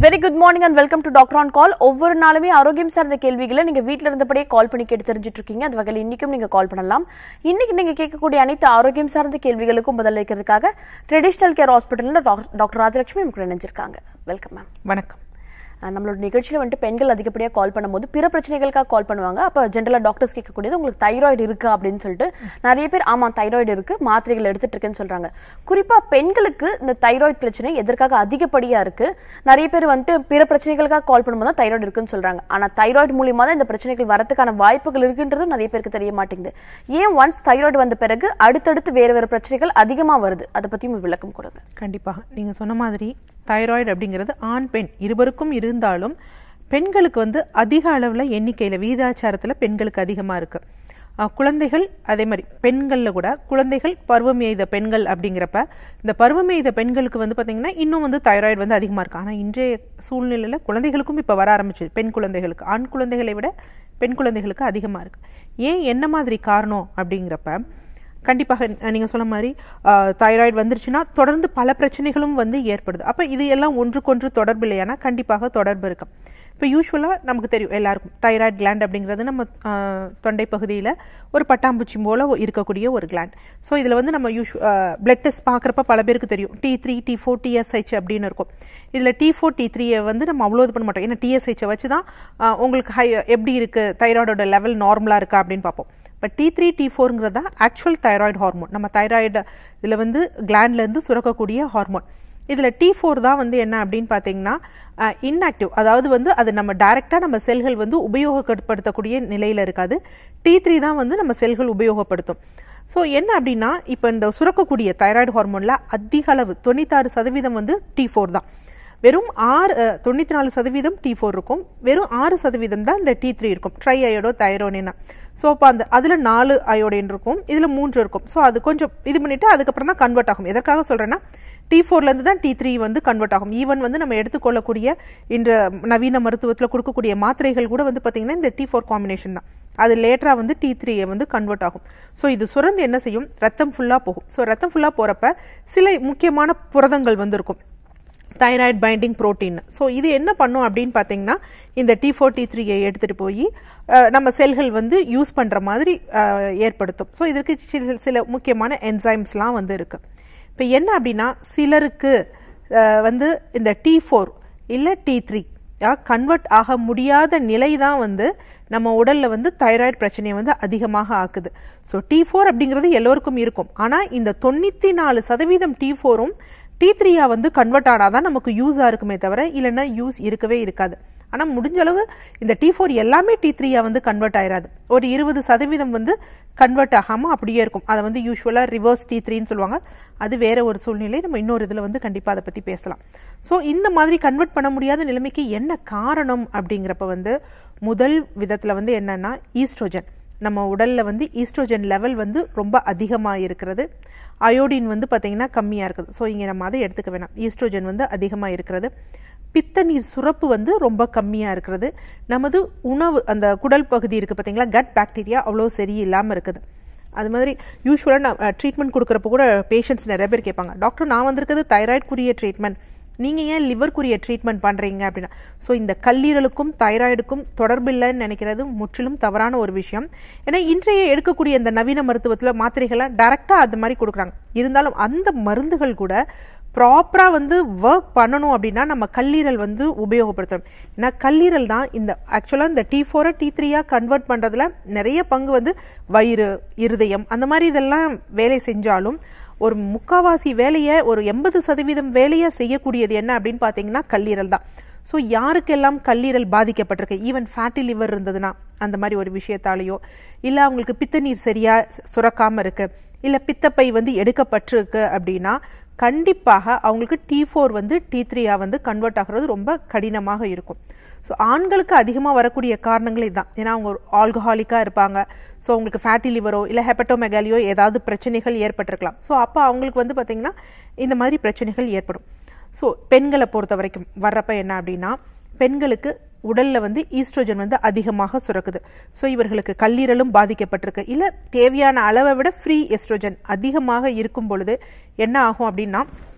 Very good morning and welcome to doctor on call ஒவ்வொரு நாளுமே ஆரோக்கியம் சார்ந்த கேள்விகளை நீங்க வீட்ல இருந்தபடியே கால் பண்ணி கேட்டு தெரிஞ்சுட்டு இருக்கீங்க அந்த வகையில் இன்னைக்கும் நீங்க கால் பண்ணலாம் இன்னைக்கு நீங்க கேட்கக்கூடிய அனைத்து ஆரோக்கியம் சார்ந்த கேள்விகளுக்கும் பதில் அளிக்கிறதுக்காக ட்ரெடிஷனல் கேர் ஹாஸ்பிட்டல்ல டாக்டர் ராஜலட்சுமி நமக்கு நினைச்சிருக்காங்க வெல்கம் மேம் வணக்கம் அஹ் நம்மளோட நிகழ்ச்சியில வந்துட்டு பெண்கள் அதிகப்படியாக கால் பண்ணும்போது பிற பிரச்சனைகளுக்காக கால் பண்ணுவாங்க அப்போ ஜென்ரலா டாக்டர்ஸ் கேட்கக்கூடியது உங்களுக்கு தைராய்டு இருக்கா அப்படின்னு சொல்லிட்டு நிறைய பேர் ஆமா தைராய்டு இருக்கு மாத்திரைகள் எடுத்துட்டு இருக்கேன்னு சொல்றாங்க குறிப்பா பெண்களுக்கு இந்த தைராய்டு பிரச்சனை எதற்காக அதிகப்படியா இருக்கு நிறைய பேர் வந்துட்டு பிற பிரச்சனைகளுக்காக கால் பண்ணும்போது தான் தைராய்டு இருக்குன்னு சொல்றாங்க ஆனா தைராய்டு மூலியமா தான் இந்த பிரச்சனைகள் வரதுக்கான வாய்ப்புகள் இருக்குன்றதும் நிறைய பேருக்கு தெரிய மாட்டேங்குது ஏன் ஒன்ஸ் தைராய்டு வந்த பிறகு அடுத்தடுத்து வேற வேற பிரச்சனைகள் அதிகமா வருது அதை பத்தியும் விளக்கம் கொடுங்க கண்டிப்பாக நீங்க சொன்ன மாதிரி தைராய்டு அப்படிங்கிறது ஆண் பெண் இருவருக்கும் இருந்தாலும் பெண்களுக்கு வந்து அதிக அளவில் எண்ணிக்கையில் விகிதாச்சாரத்தில் பெண்களுக்கு அதிகமாக இருக்கு அஹ் குழந்தைகள் அதே மாதிரி பெண்களில் கூட குழந்தைகள் பருவம் எய்த பெண்கள் அப்படிங்கிறப்ப இந்த பருவம் எய்த பெண்களுக்கு வந்து பார்த்தீங்கன்னா இன்னும் வந்து தைராய்டு வந்து அதிகமாக இருக்கு ஆனால் இன்றைய சூழ்நிலையில் குழந்தைகளுக்கும் இப்போ வர ஆரம்பிச்சது பெண் குழந்தைகளுக்கு ஆண் குழந்தைகளை விட பெண் குழந்தைகளுக்கு அதிகமாக இருக்கு ஏன் என்ன மாதிரி காரணம் அப்படிங்கிறப்ப கண்டிப்பாக அஹ், நீங்க சொன்ன மாதிரி தைராய்டு வந்துருச்சுன்னா தொடர்ந்து பல பிரச்சனைகளும் வந்து ஏற்படுது அப்ப இது எல்லாம் ஒன்றுக்கொன்று தொடர்பு இல்லையானா கண்டிப்பாக தொடர்பு இருக்கும் இப்போ யூஸ்வலாக நமக்கு தெரியும் எல்லாருக்கும் தைராய்டு கிளாண்ட் அப்படிங்கிறது நம்ம அஹ், தொண்டை பகுதியில் ஒரு பட்டாம்பூச்சி போல இருக்கக்கூடிய ஒரு கிளாண்ட் ஸோ இதில் வந்து நம்ம யூஸ் பிளட் டெஸ்ட் பார்க்குறப்ப பல பேருக்கு தெரியும் T three T four TSH அப்படின்னு இருக்கும் இதில் டி ஃபோர் டி த்ரீயை வந்து நம்ம அவ்வளோ இது பண்ண மாட்டோம் ஏன்னா டிஎஸ்ஹெச்சை வச்சு தான் அஹ், உங்களுக்கு ஹை எப்படி இருக்குது தைராய்டோட லெவல் நார்மலாக இருக்கா அப்படின்னு பார்ப்போம் பட் டி த்ரீ டி ஃபோருங்கிறது தான் ஆக்சுவல் தைராய்டு ஹார்மோன் நம்ம தைராய்டு இதில் வந்து கிளாண்ட்லேருந்து சுரக்கக்கூடிய ஹார்மோன் இதில் டி ஃபோர் தான் வந்து என்ன அப்படின்னு பார்த்தீங்கன்னா இன்ஆக்டிவ் அதாவது வந்து அது நம்ம டைரெக்டாக நம்ம செல்கள் வந்து உபயோகப்படுத்தக்கூடிய நிலையில் இருக்காது டி த்ரீ தான் வந்து நம்ம செல்கள் உபயோகப்படுத்தும் ஸோ என்ன அப்படின்னா இப்போ இந்த சுரக்கக்கூடிய தைராய்டு ஹார்மோனில் அதிக அளவு தொண்ணூத்தாறு சதவீதம் வந்து டி ஃபோர் தான் வெறும் ஆறு அஹ், தொண்ணூத்தி நாலு சதவீதம் டி ஃபோர் இருக்கும் வெறும் ஆறு சதவீதம் தான் இந்த டி த்ரீ இருக்கும் ட்ரை அயோடோ தைரோனினா ஸோ அப்போ அந்த அதில் நாலு அயோடின் இருக்கும் இதில் மூன்று இருக்கும் ஸோ அது கொஞ்சம் இது பண்ணிட்டு அதுக்கப்புறம் தான் கன்வெர்ட் ஆகும் எதற்காக சொல்றேன்னா டி ஃபோர்லேருந்து தான் டி த்ரீ வந்து கன்வெர்ட் ஆகும் ஈவன் வந்து நம்ம எடுத்துக்கொள்ளக்கூடிய இந்த நவீன மருத்துவத்தில் கொடுக்கக்கூடிய மாத்திரைகள் கூட வந்து பார்த்தீங்கன்னா இந்த டி ஃபோர் காம்பினேஷன் தான் அது லேட்டராக வந்து டி த்ரீயை வந்து கன்வெர்ட் ஆகும் ஸோ இது சுரந்து என்ன செய்யும் ரத்தம் ஃபுல்லாக போகும் ஸோ ரத்தம் ஃபுல்லாக போகிறப்ப சில முக்கியமான புரதங்கள் வந்து இருக்கும் தைராய்டு பைண்டிங் புரோட்டீன் ஸோ இது என்ன பண்ணும் அப்படின்னு பார்த்தீங்கன்னா இந்த டி ஃபோர் டி த்ரீயை எடுத்துகிட்டு போய் அஹ், நம்ம செல்கள் வந்து யூஸ் பண்ணுற மாதிரி அஹ், ஏற்படுத்தும் ஸோ இதற்கு சில சில முக்கியமான என்சைம்ஸ்லாம் வந்து இருக்கு இப்போ என்ன அப்படின்னா சிலருக்கு அஹ், வந்து இந்த டி ஃபோர் இல்லை டி த்ரீ கன்வெர்ட் ஆக முடியாத நிலை தான் வந்து நம்ம உடல்ல வந்து தைராய்டு பிரச்சனையை வந்து அதிகமாக ஆக்குது ஸோ டி ஃபோர் அப்படிங்கிறது எல்லோருக்கும் இருக்கும் ஆனால் இந்த தொண்ணூற்றி நாலு சதவீதம் டி ஃபோரும் டி த்ரீயா வந்து கன்வெர்ட் ஆனாதான் நமக்கு யூஸாக இருக்குமே தவிர இல்லைன்னா யூஸ் இருக்கவே இருக்காது ஆனால் முடிஞ்ச அளவு இந்த டி ஃபோர் எல்லாமே டி த்ரீயா வந்து கன்வெர்ட் ஆயிராது ஒரு இருபது சதவீதம் வந்து கன்வெர்ட் ஆகாமல் அப்படியே இருக்கும் அதை வந்து யூஸ்வலாக ரிவர்ஸ் டி த்ரீன்னு சொல்லுவாங்க அது வேற ஒரு சூழ்நிலை நம்ம இன்னொரு இதில் வந்து கண்டிப்பாக அதை பற்றி பேசலாம் ஸோ இந்த மாதிரி கன்வெர்ட் பண்ண முடியாத நிலைமைக்கு என்ன காரணம் அப்படிங்கிறப்ப வந்து முதல் விதத்தில் வந்து என்னன்னா ஈஸ்ட்ரோஜன் நம்ம உடல்ல வந்து ஈஸ்ட்ரோஜன் லெவல் வந்து ரொம்ப அதிகமாக இருக்கிறது அயோடின் வந்து பார்த்தீங்கன்னா கம்மியாக இருக்குது ஸோ இங்கே நம்ம அதை எடுத்துக்க வேணாம் ஈஸ்ட்ரோஜன் வந்து அதிகமாக இருக்கிறது பித்த நீர் சுரப்பு வந்து ரொம்ப கம்மியாக இருக்கிறது நமது உணவு அந்த குடல் பகுதி இருக்குது பார்த்தீங்களா கட் பாக்டீரியா அவ்வளோ சரியில்லாமல் இருக்குது அது மாதிரி யூஸ்வலாக நான் ட்ரீட்மெண்ட் கொடுக்குறப்ப கூட பேஷண்ட்ஸ் நிறைய பேர் கேட்பாங்க டாக்டர் நான் வந்திருக்கிறது தைராய்டுக்குரிய ட்ரீட்மெண்ட் நீங்கள் ஏன் லிவருக்குரிய ட்ரீட்மெண்ட் பண்ணுறீங்க அப்படின்னா ஸோ இந்த கல்லீரலுக்கும் தைராய்டுக்கும் தொடர்பில்லைன்னு நினைக்கிறது முற்றிலும் தவறான ஒரு விஷயம் ஏன்னா இன்றைய எடுக்கக்கூடிய இந்த நவீன மருத்துவத்தில் மாத்திரைகள்லாம் டைரெக்டாக அது மாதிரி கொடுக்குறாங்க இருந்தாலும் அந்த மருந்துகள் கூட ப்ராப்பராக வந்து ஒர்க் பண்ணணும் அப்படின்னா நம்ம கல்லீரல் வந்து உபயோகப்படுத்தணும் ஏன்னா கல்லீரல் தான் இந்த ஆக்சுவலாக இந்த டி ஃபோரை டி த்ரீயாக கன்வெர்ட் பண்ணுறதுல நிறைய பங்கு வந்து வயிறு இருதயம் அந்த மாதிரி இதெல்லாம் வேலை செஞ்சாலும் ஒரு முக்காவாசி வேலையை ஒரு எண்பது சதவீதம் வேலையை செய்யக்கூடியது என்ன அப்படின்னு பார்த்தீங்கன்னா கல்லீரல் தான் ஸோ யாருக்கெல்லாம் கல்லீரல் பாதிக்கப்பட்டிருக்கு ஈவன் ஃபேட்டி லிவர் இருந்ததுன்னா அந்த மாதிரி ஒரு விஷயத்தாலேயோ இல்லை அவங்களுக்கு பித்த நீர் சரியா சுரக்காம இருக்கு இல்லை பித்தப்பை வந்து எடுக்கப்பட்டிருக்கு அப்படின்னா கண்டிப்பாக அவங்களுக்கு டி ஃபோர் வந்து டி த்ரீயா வந்து கன்வெர்ட் ஆகிறது ரொம்ப கடினமாக இருக்கும் ஸோ ஆண்களுக்கு அதிகமாக வரக்கூடிய காரணங்கள் இதுதான் ஏன்னா அவங்க ஒரு ஆல்கஹாலிக்காக இருப்பாங்க ஸோ அவங்களுக்கு ஃபேட்டி லிவரோ இல்லை ஹெப்பட்டோமெகாலியோ ஏதாவது பிரச்சனைகள் ஏற்பட்டிருக்கலாம் ஸோ அப்போ அவங்களுக்கு வந்து பார்த்தீங்கன்னா இந்த மாதிரி பிரச்சனைகள் ஏற்படும் ஸோ பெண்களை பொறுத்த வரைக்கும் வர்றப்ப என்ன அப்படின்னா பெண்களுக்கு உடல்ல வந்து ஈஸ்ட்ரோஜன் வந்து அதிகமாக சுரக்குது ஸோ இவர்களுக்கு கல்லீரலும் பாதிக்கப்பட்டிருக்கு இல்லை தேவையான அளவை விட ஃப்ரீ எஸ்ட்ரோஜன் அதிகமாக இருக்கும் பொழுது என்ன ஆகும் அப்படின்னா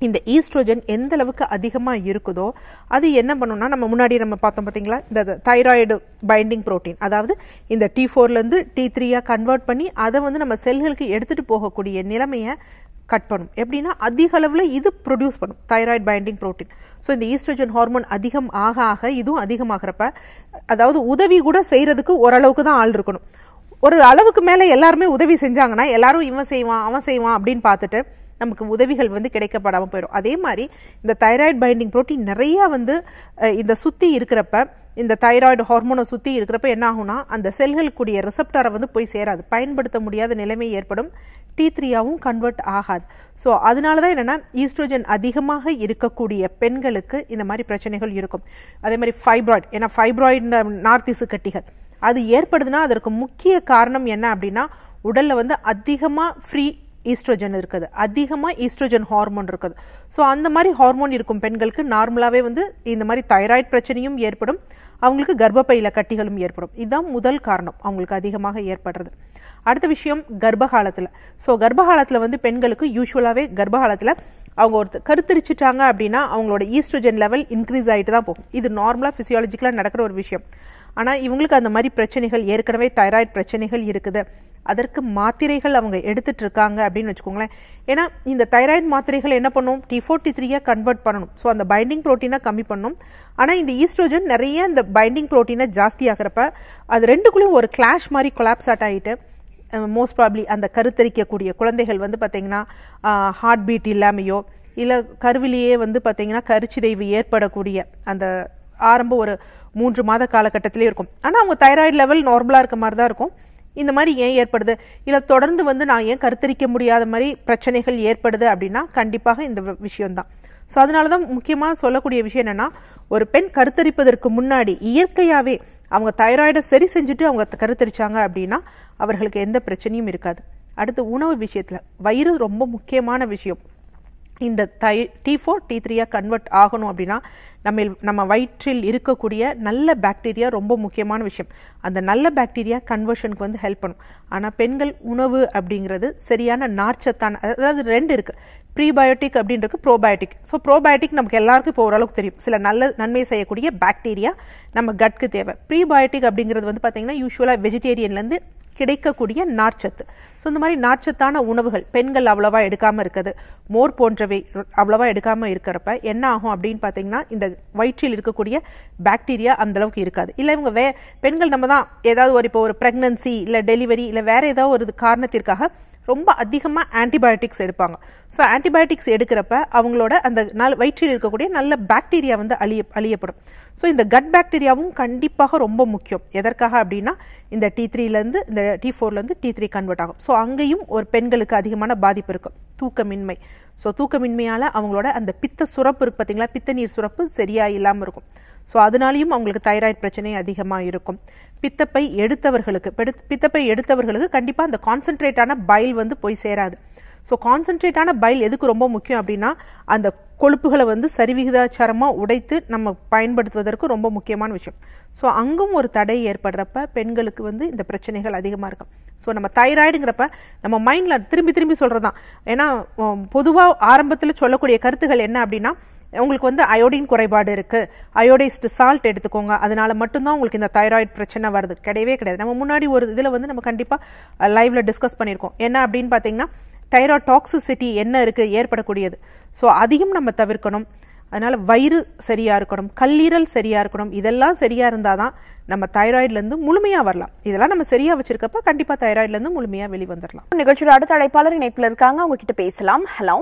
இந்த ஈஸ்ட்ரோஜன் எந்த அளவுக்கு அதிகமா இருக்குதோ அது என்ன பண்ணும்னா நம்ம முன்னாடி நம்ம பார்த்தோம் பாத்தீங்களா இந்த தைராய்டு பைண்டிங் புரோட்டீன் அதாவது இந்த டி இருந்து டி த்ரீயா கன்வெர்ட் பண்ணி அதை வந்து நம்ம செல்களுக்கு எடுத்துட்டு போகக்கூடிய நிலைமையை கட் பண்ணும் எப்படின்னா அதிக அளவுல இது ப்ரொடியூஸ் பண்ணும் தைராய்டு பைண்டிங் புரோட்டீன் ஸோ இந்த ஈஸ்ட்ரோஜன் ஹார்மோன் அதிகம் ஆக ஆக இதுவும் அதிகமாகிறப்ப அதாவது உதவி கூட செய்யறதுக்கு ஓரளவுக்கு தான் ஆள் இருக்கணும் ஒரு அளவுக்கு மேல எல்லாருமே உதவி செஞ்சாங்கன்னா எல்லாரும் இவன் செய்வான் அவன் செய்வான் அப்படின்னு பார்த்துட்டு நமக்கு உதவிகள் வந்து கிடைக்கப்படாம போயிடும் அதே மாதிரி இந்த தைராய்டு பைண்டிங் புரோட்டீன் நிறைய வந்து அஹ், இந்த சுத்தி இருக்கிறப்ப இந்த தைராய்டு ஹார்மோனை சுத்தி இருக்கிறப்ப என்ன ஆகும்னா அந்த செல்களுக்குரிய ரிசப்டாரை வந்து போய் சேராது பயன்படுத்த முடியாத நிலைமை ஏற்படும் டி த்ரீயாவும் கன்வெர்ட் ஆகாது ஸோ அதனால தான் என்னன்னா ஈஸ்ட்ரோஜன் அதிகமாக இருக்கக்கூடிய பெண்களுக்கு இந்த மாதிரி பிரச்சனைகள் இருக்கும் அதே மாதிரி ஃபைப்ராய்டு ஏன்னா ஃபைப்ராய்டு நார்த்திசு கட்டிகள் அது ஏற்படுதுன்னா அதற்கு முக்கிய காரணம் என்ன அப்படின்னா உடல்ல வந்து அதிகமா ஃப்ரீ ஈஸ்ட்ரோஜன் இருக்குது அதிகமா ஈஸ்ட்ரோஜன் ஹார்மோன் இருக்குது ஸோ அந்த மாதிரி ஹார்மோன் இருக்கும் பெண்களுக்கு நார்மலாவே வந்து இந்த மாதிரி தைராய்டு பிரச்சனையும் ஏற்படும் அவங்களுக்கு கர்ப்பப்பையில கட்டிகளும் ஏற்படும் இதுதான் முதல் காரணம் அவங்களுக்கு அதிகமாக ஏற்படுறது அடுத்த விஷயம் கர்ப்ப காலத்துல ஸோ கர்ப்ப காலத்துல வந்து பெண்களுக்கு யூஸ்வலாவே கர்ப்ப காலத்துல அவங்க ஒருத்தர் கருத்தரிச்சிட்டாங்க அப்படின்னா அவங்களோட ஈஸ்ட்ரோஜன் லெவல் இன்க்ரீஸ் ஆயிட்டு தான் போகும் இது நார்மலா பிசியாலஜிக்கலா நடக்கிற ஒரு விஷயம் ஆனா இவங்களுக்கு அந்த மாதிரி பிரச்சனைகள் ஏற்கனவே தைராய்டு பிரச்சனைகள் இருக்குது அதற்கு மாத்திரைகள் அவங்க எடுத்துட்டு இருக்காங்க அப்படின்னு வச்சுக்கோங்களேன் ஏன்னா இந்த தைராய்டு மாத்திரைகள் என்ன பண்ணும் டி ஃபோர் டி த்ரீயா கன்வெர்ட் பண்ணணும் ஸோ அந்த பைண்டிங் ப்ரோட்டீனை கம்மி பண்ணும் ஆனா இந்த ஈஸ்ட்ரோஜன் நிறைய இந்த பைண்டிங் ப்ரோட்டீனை ஜாஸ்தி ஆகிறப்ப அது ரெண்டுக்குள்ளேயும் ஒரு கிளாஷ் மாதிரி கொலாப்ஸ் ஆட் ஆகிட்டு மோஸ்ட் ப்ராப்ளி அந்த கருத்தரிக்கக்கூடிய குழந்தைகள் வந்து பார்த்தீங்கன்னா ஹார்ட் பீட் இல்லாமையோ இல்லை கருவிலேயே வந்து பார்த்தீங்கன்னா கருச்சிதைவு ஏற்படக்கூடிய அந்த ஆரம்ப ஒரு மூன்று மாத காலகட்டத்திலே இருக்கும் ஆனால் அவங்க தைராய்டு லெவல் நார்மலாக இருக்க மாதிரி தான் இருக்கும் இந்த மாதிரி ஏன் ஏற்படுது இல்லை தொடர்ந்து வந்து நான் ஏன் கருத்தரிக்க முடியாத மாதிரி பிரச்சனைகள் ஏற்படுது அப்படின்னா கண்டிப்பாக இந்த விஷயம்தான் ஸோ அதனால தான் முக்கியமாக சொல்லக்கூடிய விஷயம் என்னன்னா ஒரு பெண் கருத்தரிப்பதற்கு முன்னாடி இயற்கையாகவே அவங்க தைராய்டை சரி செஞ்சுட்டு அவங்க கருத்தரிச்சாங்க அப்படின்னா அவர்களுக்கு எந்த பிரச்சனையும் இருக்காது அடுத்து உணவு விஷயத்துல வயிறு ரொம்ப முக்கியமான விஷயம் இந்த தை டி ஃபோர் டி த்ரீயா கன்வெர்ட் ஆகணும் அப்படின்னா நம்ம நம்ம வயிற்றில் இருக்கக்கூடிய நல்ல பாக்டீரியா ரொம்ப முக்கியமான விஷயம் அந்த நல்ல பாக்டீரியா கன்வர்ஷனுக்கு வந்து ஹெல்ப் பண்ணும் ஆனால் பெண்கள் உணவு அப்படிங்கிறது சரியான நார்ச்சத்தான அதாவது ரெண்டு இருக்கு ப்ரீபயோட்டிக் அப்படின்றது ப்ரோபயோட்டிக் ஸோ ப்ரோபயோட்டிக் நமக்கு எல்லாருக்கும் இப்போ ஓரளவுக்கு தெரியும் சில நல்ல நன்மை செய்யக்கூடிய பாக்டீரியா நம்ம கட்க்கு தேவை ப்ரீபயோட்டிக் அப்படிங்கிறது வந்து பார்த்தீங்கன்னா யூஸ்வலாக வெஜிடேரியன்லேருந்து கிடைக்கக்கூடிய நார்ச்சத்து ஸோ இந்த மாதிரி நார்ச்சத்தான உணவுகள் பெண்கள் அவ்வளவா எடுக்காம இருக்குது மோர் போன்றவை அவ்வளவா எடுக்காம இருக்கிறப்ப என்ன ஆகும் அப்படின்னு பார்த்தீங்கன்னா இந்த வயிற்றில் இருக்கக்கூடிய பாக்டீரியா அந்த அளவுக்கு இருக்காது இல்லை இவங்க வே பெண்கள் நம்ம தான் ஏதாவது ஒரு இப்போ ஒரு பிரெக்னன்சி இல்லை டெலிவரி இல்லை வேற ஏதாவது ஒரு காரணத்திற்காக ரொம்ப அதிகமாக ஆன்டிபயோட்டிக்ஸ் எடுப்பாங்க ஸோ ஆன்டிபயோட்டிக்ஸ் எடுக்கிறப்ப அவங்களோட அந்த நல் வயிற்றில் இருக்கக்கூடிய நல்ல பாக்டீரியா வந்து அழிய அழியப்படும் ஸோ இந்த கட் பாக்டீரியாவும் கண்டிப்பாக ரொம்ப முக்கியம் எதற்காக அப்படின்னா இந்த டி த்ரீலேருந்து இந்த டி ஃபோர்லேருந்து டி த்ரீ கன்வெர்ட் ஆகும் ஸோ அங்கேயும் ஒரு பெண்களுக்கு அதிகமான பாதிப்பு இருக்கும் தூக்கமின்மை ஸோ தூக்கமின்மையால் அவங்களோட அந்த பித்த சுரப்பு இருக்கு பார்த்தீங்களா பித்த நீர் சுரப்பு சரியா இல்லாமல் இருக்கும் ஸோ அதனாலையும் அவங்களுக்கு தைராய்டு பிரச்சனை அதிகமாக இருக்கும் பித்தப்பை எடுத்தவர்களுக்கு பெடு- பித்தப்பை எடுத்தவர்களுக்கு கண்டிப்பாக அந்த கான்சென்ட்ரேட்டான பைல் வந்து போய் சேராது ஸோ கான்சென்ட்ரேட்டான பைல் எதுக்கு ரொம்ப முக்கியம் அப்படின்னா அந்த கொழுப்புகளை வந்து சரிவிகிதாச்சாரமாக உடைத்து நம்ம பயன்படுத்துவதற்கு ரொம்ப முக்கியமான விஷயம் ஸோ அங்கும் ஒரு தடை ஏற்படுறப்ப பெண்களுக்கு வந்து இந்த பிரச்சனைகள் அதிகமாக இருக்கும் ஸோ நம்ம தைராய்டுங்கிறப்ப நம்ம மைண்டில் திரும்பி திரும்பி சொல்கிறது தான் ஏன்னா பொதுவாக ஆரம்பத்தில் சொல்லக்கூடிய கருத்துகள் என்ன அப்படின்னா உங்களுக்கு வந்து அயோடின் குறைபாடு இருக்கு அயோடைஸ்டு சால்ட் எடுத்துக்கோங்க அதனால மட்டும்தான் உங்களுக்கு இந்த தைராய்டு பிரச்சனை வருது கிடையவே கிடையாது நம்ம முன்னாடி ஒரு இதில் வந்து நம்ம கண்டிப்பாக லைவ்ல டிஸ்கஸ் பண்ணியிருக்கோம் என்ன அப்படின்னு பார்த்தீங்கன்னா தைராய்டு டாக்ஸிசிட்டி என்ன இருக்கு ஏற்படக்கூடியது ஸோ அதையும் நம்ம தவிர்க்கணும் அதனால வயிறு சரியா இருக்கணும் கல்லீரல் சரியா இருக்கணும் இதெல்லாம் சரியா இருந்தாதான் நம்ம தைராய்டுல இருந்து முழுமையா வரலாம் இதெல்லாம் நம்ம சரியா வச்சிருக்கப்ப கண்டிப்பா தைராய்டுல இருந்து முழுமையா வெளிவந்துடலாம் நிகழ்ச்சியோட அடுத்த அழைப்பாளர் இணைப்புல இருக்காங்க அவங்க கிட்ட பேசலாம் ஹலோ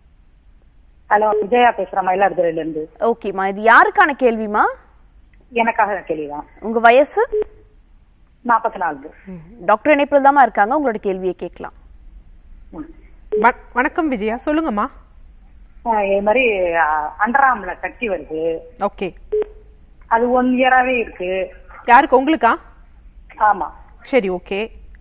ஹலோ விஜயா பேசுறேன் மயிலாடுதுறையில இருந்து ஓகேம்மா இது யாருக்கான கேள்விமா எனக்காக கேள்விதான் உங்க வயசு நாற்பத்தி நாலு டாக்டர் இணைப்புல தாம்மா இருக்காங்க உங்களோட கேள்வியை கேட்கலாம் வ- வணக்கம் விஜயா சொல்லுங்கம்மா இது மாதிரி அண்டராம்ல கட்டி வருது ஓகே அது ஒன் இயராவே இருக்கு யாருக்கு உங்களுக்கா ஆமா சரி ஓகே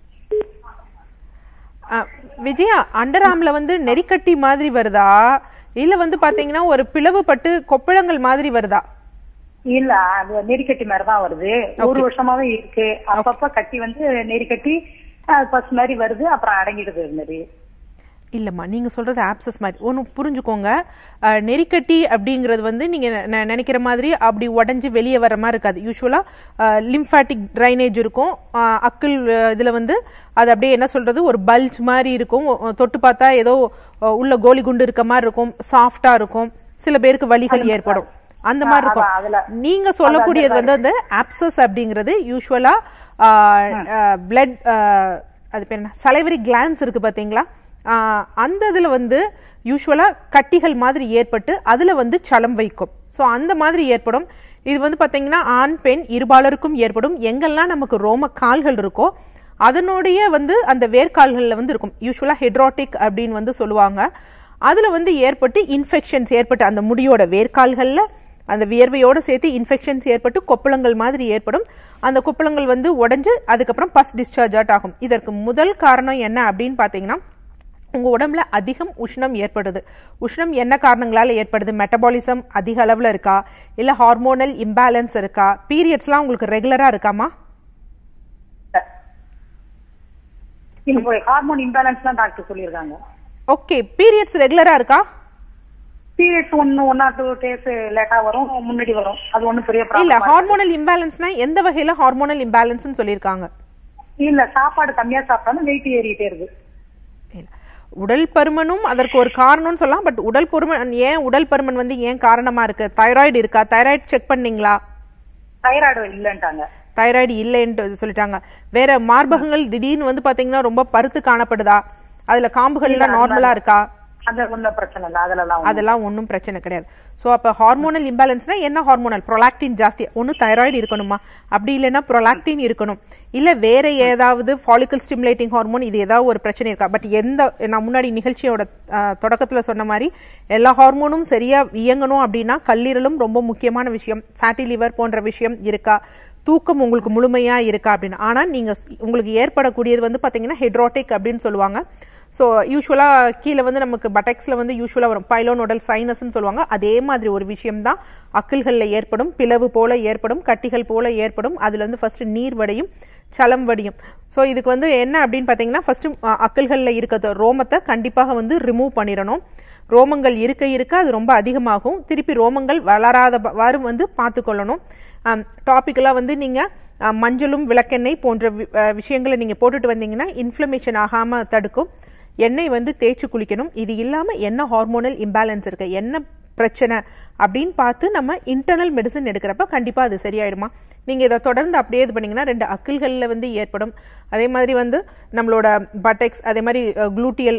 விஜயா அண்டர் ஆர்ம்ல வந்து நெறிக்கட்டி மாதிரி வருதா இல்ல வந்து பாத்தீங்கன்னா ஒரு பிளவுபட்டு கொப்பளங்கள் மாதிரி வருதா இல்ல அது நெறிக்கட்டி மாதிரி தான் வருது ஒரு வருஷமாவே இருக்கு அப்பப்ப கட்டி வந்து நெறிக்கட்டி ஃபர்ஸ்ட் மாதிரி வருது அப்புறம் அடங்கிடுது இது மாதிரி இல்லம்மா நீங்க சொல்றது ஆப்சஸ் மாதிரி ஒன்று புரிஞ்சுக்கோங்க அஹ், நெறிக்கட்டி அப்படிங்கிறது வந்து நீங்க நெ- நினைக்கிற மாதிரி அப்படி உடஞ்சி வெளியே வர மாதிரி இருக்காது யூஸ்வலா லிம்ஃபாட்டிக் ட்ரைனேஜ் இருக்கும் அஹ், அக்கிள் அஹ், இதுல வந்து அது அப்படியே என்ன சொல்றது ஒரு பல்ஜ் மாதிரி இருக்கும் ஒ- தொட்டு பார்த்தா ஏதோ அஹ், உள்ள கோலி குண்டு இருக்க மாதிரி இருக்கும் சாஃப்டா இருக்கும் சில பேருக்கு வலிகள் ஏற்படும் அந்த மாதிரி அதான், இருக்கும் அதுல- நீங்க சொல்லக்கூடியது வந்து அந்த ஆப்சஸ் அப்படிங்கிறது யூஸ்வலா பிளட் அது பேர் என்ன சலைவரி கிளான்ஸ் இருக்கு பாத்தீங்களா ஆஹ், அந்த இதுல வந்து யூஸ்வலா கட்டிகள் மாதிரி ஏற்பட்டு அதுல வந்து சலம் வைக்கும் ஸோ அந்த மாதிரி ஏற்படும் இது வந்து பாத்தீங்கன்னா ஆண் பெண் இருபாலருக்கும் ஏற்படும் எங்கெல்லாம் நமக்கு ரோம கால்கள் இருக்கோ அதனுடைய வந்து அந்த வேர்க்கால்கள்ல வந்து இருக்கும் யூஸ்வலா ஹெட்ராட்டிக் அப்படின்னு வந்து சொல்லுவாங்க அதுல வந்து ஏற்பட்டு இன்ஃபெக்ஷன்ஸ் ஏற்பட்டு அந்த முடியோட வேர்க்கால்கள்ல அந்த வியர்வையோட சேர்த்து இன்ஃபெக்ஷன்ஸ் ஏற்பட்டு கொப்பளங்கள் மாதிரி ஏற்படும் அந்த கொப்பளங்கள் வந்து உடைஞ்சு அதுக்கப்புறம் பஸ் டிஸ்சார்ஜ் அவுட் ஆகும் இதற்கு முதல் காரணம் என்ன அப்படின்னு பாத்தீங்கன்னா உங்க உடம்புல அதிகம் உஷ்ணம் ஏற்படுது உஷ்ணம் என்ன காரணங்களால ஏற்படுது மெட்டபாலிசம் அதிக அளவுல இருக்கா இல்ல ஹார்மோனல் இம்பேலன்ஸ் இருக்கா பீரியட்ஸ்லாம் உங்களுக்கு ரெகுலரா இருக்காமா இப்போ ஹார்மோன் இம்பேலன்ஸ் தான் டாக்டர் சொல்லியிருக்காங்க ஓகே பீரியட்ஸ் ரெகுலரா இருக்கா பீரியட்ஸ் ஒன்னு ஒன் ஆர் டூ டேஸ் லேட்டா வரும் முன்னாடி வரும் அது ஒண்ணும் பெரிய இல்ல ப்ராப்ளம் ஹார்மோனல் இம்பேலன்ஸ்னா எந்த வகையில ஹார்மோனல் இம்பேலன்ஸ்னு சொல்லியிருக்காங்க இல்ல சாப்பாடு கம்மியா சாப்பிட்டாலும் வெயிட் ஏறிட்டே இருக்கு இல்ல. உடல் பருமனும் அதற்கு ஒரு காரணம்னு சொல்லலாம் பட் உடல் பருமன் ஏன் உடல் பருமன் வந்து ஏன் காரணமா இருக்கு தைராய்டு இருக்கா தைராய்டு செக் பண்ணீங்களா தைராய்டு இல்லன்ட்டாங்க தைராய்டு இல்லைன்னு சொல்லிட்டாங்க வேற மார்பகங்கள் திடீர்னு வந்து பாத்தீங்கன்னா ரொம்ப பருத்து காணப்படுதா அதுல காம்புகள்லாம் நார்மலா இருக்கா அது ஒன்றும் பிரச்சனை இல்லை அதுலலாம் ஒண்ணும் அதெல்லாம் ஒன்றும் பிரச்சனை கிடையாது ஸோ அப்போ ஹார்மோனல் இம்பேலன்ஸ்னா என்ன ஹார்மோனல் ப்ரொலாக்டின் ஜாஸ்தி ஒன்று தைராய்டு இருக்கணுமா அப்படி இல்லைன்னா ப்ரொலாக்டின் இருக்கணும் இல்ல வேற ஏதாவது ஃபாலிக்கல் ஸ்டிமுலேட்டிங் ஹார்மோன் இது ஏதாவது ஒரு பிரச்சனை இருக்கா பட் எந்த நான் முன்னாடி நிகழ்ச்சியோட ஆஹ், தொடக்கத்துல சொன்ன மாதிரி எல்லா ஹார்மோனும் சரியா இயங்கணும் அப்படின்னா கல்லீரலும் ரொம்ப முக்கியமான விஷயம் ஃபேட்டி லிவர் போன்ற விஷயம் இருக்கா தூக்கம் உங்களுக்கு முழுமையா இருக்கா அப்படின்னு ஆனா நீங்க ஸ்- உங்களுக்கு ஏற்படக்கூடியது வந்து பாத்தீங்கன்னா ஹெட்ரோட்டிக் அப்படின்னு சொல்லுவாங்க ஸோ யூஸ்வலாக கீழே வந்து நமக்கு பட்டெக்ஸில் வந்து யூஸ்வலாக வரும் பைலோனோடல் சைனஸ்ன்னு சொல்லுவாங்க அதே மாதிரி ஒரு விஷயம் தான் அக்கிள்களில் ஏற்படும் பிளவு போல ஏற்படும் கட்டிகள் போல ஏற்படும் அதில் வந்து ஃபர்ஸ்ட் நீர் வடியும் சலம் வடியும் ஸோ இதுக்கு வந்து என்ன அப்படின்னு பார்த்தீங்கன்னா ஃபர்ஸ்ட் அக்கிள்களில் இருக்கிற ரோமத்தை கண்டிப்பாக வந்து ரிமூவ் பண்ணிடணும் ரோமங்கள் இருக்க இருக்க அது ரொம்ப அதிகமாகும் திருப்பி ரோமங்கள் வளராதவாறு வந்து பார்த்துக்கொள்ளணும் டாபிக்கெல்லாம் வந்து நீங்கள் மஞ்சளும் விளக்கெண்ணெய் போன்ற வி- அஹ், விஷயங்களை நீங்கள் போட்டுட்டு வந்தீங்கன்னா இன்ஃப்ளமேஷன் ஆகாமல் தடுக்கும் எண்ணெய் வந்து தேய்ச்சி குளிக்கணும் இது இல்லாமல் என்ன ஹார்மோனல் இம்பேலன்ஸ் இருக்கு என்ன பிரச்சனை அப்படின்னு பார்த்து நம்ம இன்டர்னல் மெடிசன் எடுக்கிறப்ப கண்டிப்பாக அது சரியாயிடுமா நீங்கள் இதை தொடர்ந்து அப்படியே இது பண்ணீங்கன்னா ரெண்டு அக்கிள்களில் வந்து ஏற்படும் அதே மாதிரி வந்து நம்மளோட பட்டெக்ஸ் அதே மாதிரி குளூட்டியல்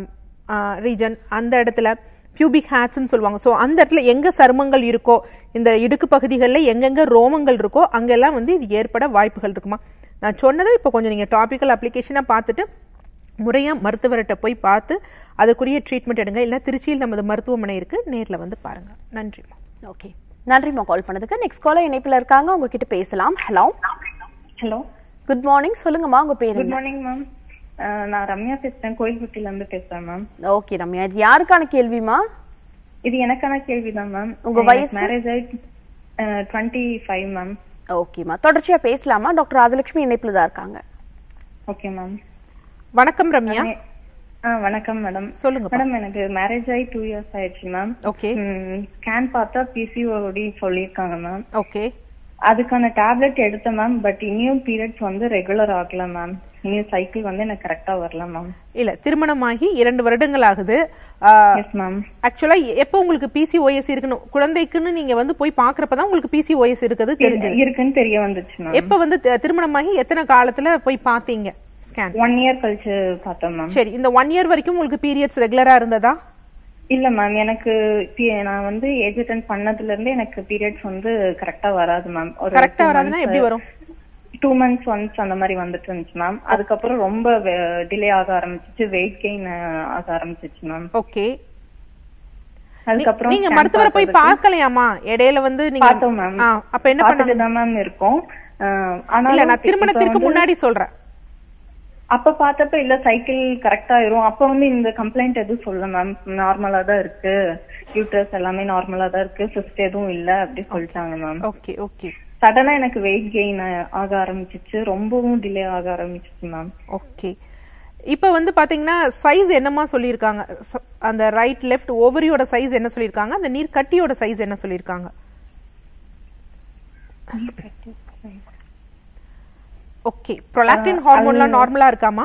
ரீஜன் அந்த இடத்துல பியூபிக் ஹேட்ஸ்னு சொல்லுவாங்க ஸோ அந்த இடத்துல எங்க சருமங்கள் இருக்கோ இந்த இடுக்கு பகுதிகளில் எங்கெங்க ரோமங்கள் இருக்கோ அங்கெல்லாம் வந்து இது ஏற்பட வாய்ப்புகள் இருக்குமா நான் சொன்னதை இப்போ கொஞ்சம் நீங்க டாபிக்கல் அப்ளிகேஷனாக பார்த்துட்டு முறையா மருத்துவர்கிட்ட போய் பார்த்து அதுக்குரிய ட்ரீட்மெண்ட் எடுங்க இல்லை திருச்சியில் நமது மருத்துவமனை இருக்கு நேர்ல வந்து பாருங்க நன்றிம்மா ஓகே நன்றிம்மா கால் பண்ணதுக்கு நெக்ஸ்ட் காலர் இணைப்புல இருக்காங்க உங்ககிட்ட பேசலாம் ஹலோ ஹலோ குட் மார்னிங் சொல்லுங்கம்மா உங்க பேர் குட் என்ன மார்னிங் மேம் நான் ரம்யா பேசுறேன் கோயில்பட்டியில இருந்து பேசுறேன் மேம் ஓகே ரம்யா இது யாருக்கான கேள்விமா இது எனக்கான கேள்விதான் மேம் உங்க வயசு? மேரேஜ் ஆயிட்டு டுவெண்ட்டி ஃபைவ் மேம் ஓகேம்மா தொடர்ச்சியா பேசலாமா டாக்டர் ராஜலட்சுமி இணைப்புல தான் இருக்காங்க ஓகே மேம் வணக்கம் ரம்யா ஆ வணக்கம் மேடம் சொல்லுங்க மேடம் எனக்கு மேரேஜ் ஆகி டூ இயர்ஸ் ஆயிடுச்சு மேம் ஓகே ஸ்கேன் பார்த்தா பிசிஓடி சொல்லியிருக்காங்க மேம் ஓகே அதுக்கான டேப்லெட் எடுத்தேன் மேம் பட் இனியும் பீரியட்ஸ் வந்து ரெகுலர் ஆகல மேம் இனியும் சைக்கிள் வந்து எனக்கு கரெக்டா வரல மேம் இல்ல திருமணமாகி இரண்டு வருடங்கள் ஆகுது எஸ் மேம் ஆக்சுவலா எப்போ உங்களுக்கு பிசிஓஎஸ் இருக்கணும் குழந்தைக்குன்னு நீங்க வந்து போய் பாக்குறப்பதான் உங்களுக்கு பிசிஓஎஸ் இருக்குது தெரிஞ்சது இருக்குன்னு தெரிய வந்துச்சு மேம் எப்ப வந்து தி- திருமணமாகி எத்தனை காலத்துல போய் பாத்தீங்க ஸ்கேன் ஒன் இயர் கழிச்சு பார்த்தோம் மேம் சரி இந்த ஒன் இயர் வரைக்கும் உங்களுக்கு பீரியட்ஸ் ரெகுலரா இருந்ததா இல்ல மேம் எனக்கு பி- நான் வந்து ஏஜ் அட்டன் பண்ணதுல இருந்து எனக்கு பீரியட்ஸ் வந்து கரெக்டா வராது மேம் ஒரு கரெக்டா வராதுன்னா எப்படி வரும் டூ மந்த்ஸ் ஒன்ஸ் அந்த மாதிரி வந்துட்டு இருந்துச்சு மேம் அதுக்கப்புறம் ரொம்ப டிலே ஆக ஆரம்பிச்சிச்சு வெயிட் கெயின் ஆக ஆரம்பிச்சிச்சு மேம் ஓகே அதுக்கப்புறம் நீங்க scan மருத்துவரை போய் பார்த்ததுக்கு- பார்க்கலையாமா இடையில வந்து நீங்க பார்த்தோம் மேம் ஆ, அப்ப என்ன பண்ண பார்த்துட்டு தான் மேம் இருக்கோம் அஹ், இல்ல ஆனாலும் நான் திருமணத்திற்கு இப்ப வந்து- முன்னாடி சொல்றேன் அப்ப பார்த்தப்ப இல்ல சைக்கிள் கரெக்டா ஆயிரும் அப்ப வந்து இந்த கம்ப்ளைண்ட் எதுவும் சொல்ல மேம் நார்மலா தான் இருக்கு யூட்ரஸ் எல்லாமே நார்மலா தான் இருக்கு சிஸ்ட் எதுவும் இல்ல அப்படி சொல்லிட்டாங்க மேம் ஓகே ஓகே சடனா எனக்கு வெயிட் கெயின் ஆக ஆரம்பிச்சிச்சு ரொம்பவும் டிலே ஆக ஆரம்பிச்சிச்சு மேம் ஓகே இப்போ வந்து பாத்தீங்கன்னா சைஸ் என்னமா சொல்லியிருக்காங்க ச- அந்த ரைட் லெஃப்ட் ஓவரியோட சைஸ் என்ன சொல்லியிருக்காங்க அந்த நீர் கட்டியோட சைஸ் என்ன சொல்லியிருக்காங்க ஓகே ப்ரொலாக்டின் ஹார்மோன்லாம் நார்மலா இருக்காமா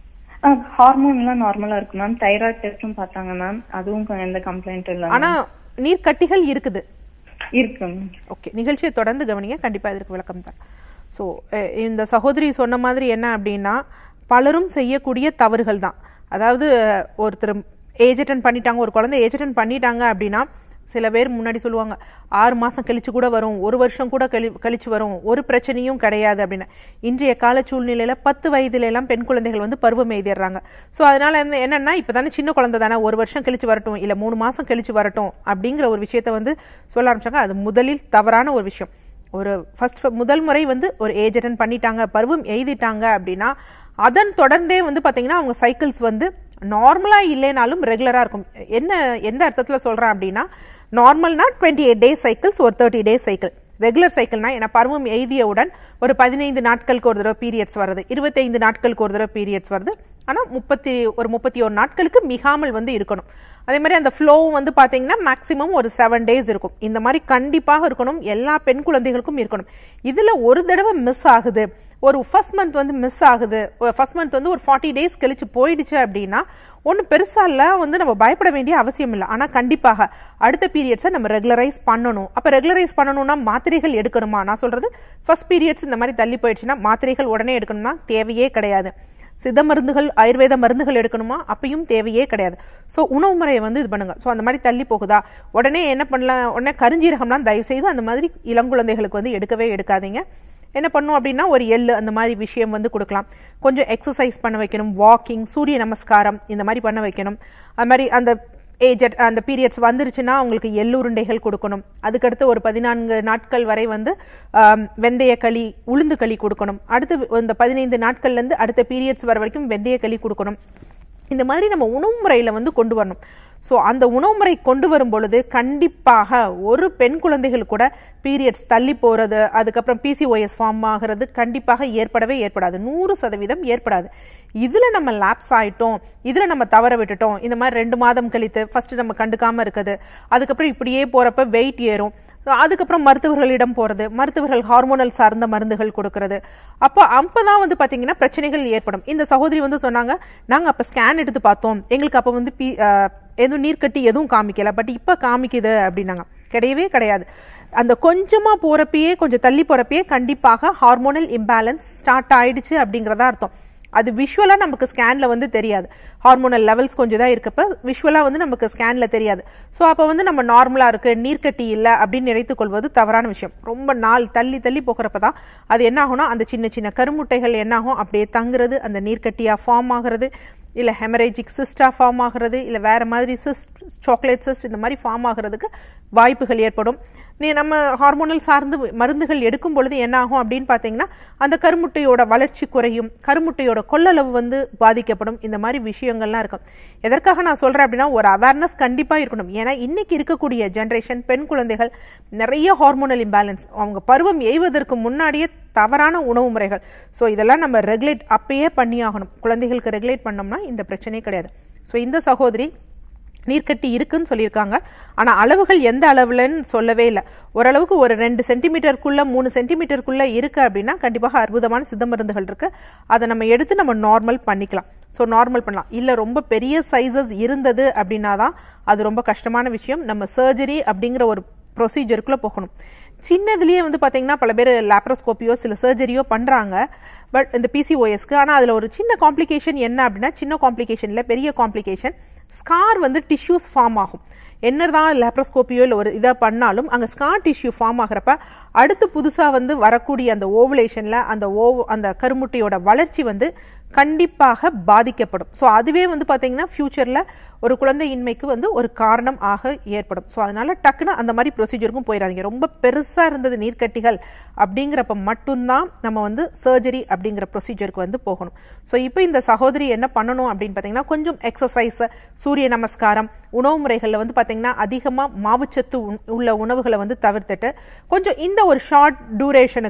ஹார்மோன் எல்லாம் நார்மலா இருக்கு மேம் தைராய்டு டெஸ்டும் பார்த்தாங்க மேம் அதுவும் கொ- எந்த கம்ப்ளைண்ட் இல்ல ஆனா நீர் கட்டிகள் இருக்குது இருக்கு மேம் ஓகே நிகழ்ச்சியை தொடர்ந்து கவனிங்க கண்டிப்பா இதற்கு விளக்கம் தான் ஸோ இந்த சகோதரி சொன்ன மாதிரி என்ன அப்படின்னா பலரும் செய்யக்கூடிய தவறுகள் தான் அதாவது அஹ், ஒருத்தர் ஏஜ் அட்டன் பண்ணிட்டாங்க ஒரு குழந்தை ஏஜ் அட்டன் பண்ணிட்டாங்க அப்படின்னா சில பேர் முன்னாடி சொல்லுவாங்க ஆறு மாசம் கழிச்சு கூட வரும் ஒரு வருஷம் கூட கழி கழிச்சு வரும் ஒரு பிரச்சனையும் கிடையாது அப்படின்னு இன்றைய கால சூழ்நிலையில பத்து வயதுல எல்லாம் பெண் குழந்தைகள் வந்து பருவம் எய்திடுறாங்க ஸோ அதனால என்ன- என்னன்னா இப்பதானே சின்ன குழந்தை தானே ஒரு வருஷம் கழிச்சு வரட்டும் இல்ல மூணு மாசம் கழிச்சு வரட்டும் அப்படிங்கிற ஒரு விஷயத்த வந்து சொல்ல ஆரம்பிச்சாங்க அது முதலில் தவறான ஒரு விஷயம் ஒரு ஃபர்ஸ்ட் முதல் முறை வந்து ஒரு ஏஜ் அட்டன் பண்ணிட்டாங்க பருவம் எய்திட்டாங்க அப்படின்னா அதன் தொடர்ந்தே வந்து பாத்தீங்கன்னா அவங்க சைக்கிள்ஸ் வந்து நார்மலா இல்லைனாலும் ரெகுலரா இருக்கும் என்ன எந்த அர்த்தத்துல சொல்றேன் அப்படின்னா நார்மல்னா டுவெண்ட்டி எயிட் டேஸ் சைக்கிள்ஸ் ஒரு தேர்ட்டி டேஸ் சைக்கிள் ரெகுலர் சைக்கிள்னா ஏன்னா பருவம் எய்தியவுடன் ஒரு பதினைந்து நாட்களுக்கு ஒரு தடவை பீரியட்ஸ் வருது இருபத்தைந்து நாட்களுக்கு ஒரு தடவை பீரியட்ஸ் வருது ஆனா முப்பத்தி ஒரு முப்பத்தி ஒரு நாட்களுக்கு மிகாமல் வந்து இருக்கணும் அதே மாதிரி அந்த ஃப்ளோவும் வந்து பாத்தீங்கன்னா மேக்ஸிமம் ஒரு செவன் டேஸ் இருக்கும் இந்த மாதிரி கண்டிப்பாக இருக்கணும் எல்லா பெண் குழந்தைகளுக்கும் இருக்கணும் இதுல ஒரு தடவை மிஸ் ஆகுது ஒரு ஃபர்ஸ்ட் மந்த் வந்து மிஸ் ஆகுது ஃபர்ஸ்ட் மந்த் வந்து ஒரு ஃபார்ட்டி டேஸ் கழிச்சு போயிடுச்சு அப்படின்னா ஒன்றும் பெருசா இல்ல வந்து நம்ம பயப்பட வேண்டிய அவசியம் இல்லை ஆனா கண்டிப்பாக அடுத்த பீரியட்ஸை நம்ம ரெகுலரைஸ் பண்ணணும் அப்ப ரெகுலரைஸ் பண்ணணும்னா மாத்திரைகள் எடுக்கணுமா நான் சொல்றது ஃபர்ஸ்ட் பீரியட்ஸ் இந்த மாதிரி தள்ளி போயிடுச்சுன்னா மாத்திரைகள் உடனே எடுக்கணும்னா தேவையே கிடையாது சித்த மருந்துகள் ஆயுர்வேத மருந்துகள் எடுக்கணுமா அப்பயும் தேவையே கிடையாது ஸோ உணவு முறையை வந்து இது பண்ணுங்க ஸோ அந்த மாதிரி தள்ளி போகுதா உடனே என்ன பண்ணலாம் உடனே கருஞ்சீரகம்லாம் தயவு செய்து அந்த மாதிரி இளங்குழந்தைகளுக்கு வந்து எடுக்கவே எடுக்காதீங்க என்ன பண்ணும் அப்படின்னா ஒரு எள்ளு அந்த மாதிரி விஷயம் வந்து கொடுக்கலாம் கொஞ்சம் எக்ஸசைஸ் பண்ண வைக்கணும் வாக்கிங் சூரிய நமஸ்காரம் இந்த மாதிரி பண்ண வைக்கணும் அது மாதிரி அந்த ஏஜ் அந்த பீரியட்ஸ் வந்துருச்சுன்னா உங்களுக்கு எள்ளுருண்டைகள் கொடுக்கணும் அதுக்கடுத்து ஒரு பதினான்கு நாட்கள் வரை வந்து ஆம், வெந்தய களி உளுந்து களி கொடுக்கணும் அடுத்து இந்த பதினைந்து நாட்கள்ல இருந்து அடுத்த பீரியட்ஸ் வர வரைக்கும் வெந்தய களி கொடுக்கணும் இந்த மாதிரி நம்ம உணவு முறையில வந்து கொண்டு வரணும் ஸோ அந்த உணவு முறை கொண்டு வரும் பொழுது கண்டிப்பாக ஒரு பெண் குழந்தைகள் கூட பீரியட்ஸ் தள்ளி போறது அதுக்கப்புறம் பிசிஓஎஸ் ஃபார்ம் ஆகிறது கண்டிப்பாக ஏற்படவே ஏற்படாது நூறு சதவீதம் ஏற்படாது இதுல நம்ம லாப்ஸ் ஆயிட்டோம் இதுல நம்ம தவற விட்டுட்டோம் இந்த மாதிரி ரெண்டு மாதம் கழித்து ஃபர்ஸ்ட் நம்ம கண்டுக்காம இருக்குது அதுக்கப்புறம் இப்படியே போறப்ப வெயிட் ஏறும் So, அதுக்கப்புறம் மருத்துவர்களிடம் போறது மருத்துவர்கள் ஹார்மோனல் சார்ந்த மருந்துகள் கொடுக்கறது அப்போ அப்பதான் வந்து பாத்தீங்கன்னா பிரச்சனைகள் ஏற்படும் இந்த சகோதரி வந்து சொன்னாங்க நாங்க அப்ப ஸ்கேன் எடுத்து பார்த்தோம் எங்களுக்கு அப்ப வந்து பி அஹ், எதுவும் நீர்க்கட்டி எதுவும் காமிக்கல பட் இப்ப காமிக்குது அப்படின்னாங்க கிடையவே கிடையாது அந்த கொஞ்சமா போறப்பயே கொஞ்சம் தள்ளி போறப்பயே கண்டிப்பாக ஹார்மோனல் இம்பேலன்ஸ் ஸ்டார்ட் ஆயிடுச்சு அப்படிங்கறதா அர்த்தம் அது விஷுவலா நமக்கு ஸ்கேன்ல வந்து தெரியாது ஹார்மோனல் லெவல்ஸ் கொஞ்சம் தான் இருக்கப்ப விஷுவலா வந்து நமக்கு ஸ்கேன்ல தெரியாது சோ அப்ப வந்து நம்ம நார்மலா இருக்கு நீர்க்கட்டி இல்ல அப்படின்னு நினைத்துக் கொள்வது தவறான விஷயம் ரொம்ப நாள் தள்ளி தள்ளி போகிறப்ப தான் அது என்ன ஆகும்னா அந்த சின்ன சின்ன கருமுட்டைகள் என்ன ஆகும் அப்படியே தங்குறது அந்த நீர்க்கட்டியா ஃபார்ம் ஆகுறது இல்ல ஹெமரேஜிக் சிஸ்டா ஃபார்ம் ஆகுறது இல்ல வேற மாதிரி சிஸ்ட் சாக்லேட் சிஸ்ட் இந்த மாதிரி ஃபார்ம் ஆகுறதுக்கு வாய்ப்புகள் ஏற்படும் நீ நம்ம ஹார்மோனல் சார்ந்து மருந்துகள் எடுக்கும் பொழுது என்ன ஆகும் அப்படின்னு பாத்தீங்கன்னா அந்த கருமுட்டையோட வளர்ச்சி குறையும் கருமுட்டையோட கொள்ளளவு வந்து பாதிக்கப்படும் இந்த மாதிரி விஷயங்கள்லாம் இருக்கும் எதற்காக நான் சொல்றேன் அப்படின்னா ஒரு அவேர்னஸ் கண்டிப்பா இருக்கணும் ஏன்னா இன்னைக்கு இருக்கக்கூடிய ஜெனரேஷன் பெண் குழந்தைகள் நிறைய ஹார்மோனல் இம்பேலன்ஸ் அவங்க பருவம் எய்வதற்கு முன்னாடியே தவறான உணவு முறைகள் ஸோ இதெல்லாம் நம்ம ரெகுலேட் அப்பயே பண்ணி ஆகணும் குழந்தைகளுக்கு ரெகுலேட் பண்ணோம்னா இந்த பிரச்சனையே கிடையாது ஸோ இந்த சகோதரி நீர்க்கட்டி இருக்குன்னு சொல்லியிருக்காங்க ஆனா அளவுகள் எந்த அளவுலன்னு சொல்லவே இல்லை ஓரளவுக்கு ஒரு ரெண்டு சென்டிமீட்டருக்குள்ள மூணு சென்டிமீட்டருக்குள்ள இருக்கு அப்படின்னா கண்டிப்பாக அற்புதமான சித்த மருந்துகள் இருக்கு அதை நம்ம எடுத்து நம்ம நார்மல் பண்ணிக்கலாம் ஸோ நார்மல் பண்ணலாம் இல்ல ரொம்ப பெரிய சைஸஸ் இருந்தது அப்படின்னா தான் அது ரொம்ப கஷ்டமான விஷயம் நம்ம சர்ஜரி அப்படிங்கிற ஒரு ப்ரொசீஜருக்குள்ள போகணும் சின்னதுலயே வந்து பாத்தீங்கன்னா பல பேர் லேப்ரோஸ்கோப்பியோ சில சர்ஜரியோ பண்றாங்க பட் இந்த பிசிஓஎஸ்க்கு ஆனா அதுல ஒரு சின்ன காம்ப்ளிகேஷன் என்ன அப்படின்னா சின்ன காம்ப்ளிகேஷன்ல பெரிய காம்ப்ளிகேஷன் ஸ்கார் வந்து டிஷ்யூஸ் ஃபார்ம் ஆகும் என்னதான் லேப்ரோஸ்கோப்பியோ இல்லை ஒரு இதை பண்ணாலும் அங்கே ஸ்கார் டிஷ்யூ ஃபார்ம் ஆகிறப்ப அடுத்து புதுசாக வந்து வரக்கூடிய அந்த ஓவுலேஷனில் அந்த ஓவ் அந்த கருமுட்டையோட வளர்ச்சி வந்து கண்டிப்பாக பாதிக்கப்படும் ஸோ அதுவே வந்து பார்த்தீங்கன்னா ஃபியூச்சரில் ஒரு குழந்தையின்மைக்கு வந்து ஒரு காரணம் ஆக ஏற்படும் ஸோ அதனால டக்குன்னு அந்த மாதிரி ப்ரொசீஜருக்கும் போயிடாதீங்க ரொம்ப பெருசாக இருந்தது நீர்க்கட்டிகள் அப்படிங்கிறப்ப மட்டும்தான் நம்ம வந்து சர்ஜரி அப்படிங்கிற ப்ரொசீஜருக்கு வந்து போகணும் ஸோ இப்போ இந்த சகோதரி என்ன பண்ணணும் அப்படின்னு பார்த்தீங்கன்னா கொஞ்சம் எக்ஸசைஸ் சூரிய நமஸ்காரம் உணவு முறைகளில் வந்து பார்த்தீங்கன்னா அதிகமாக மாவுச்சத்து உண்- உள்ள உணவுகளை வந்து தவிர்த்துட்டு கொஞ்சம் இந்த ஒரு ஷார்ட் டூரேஷனுக்கு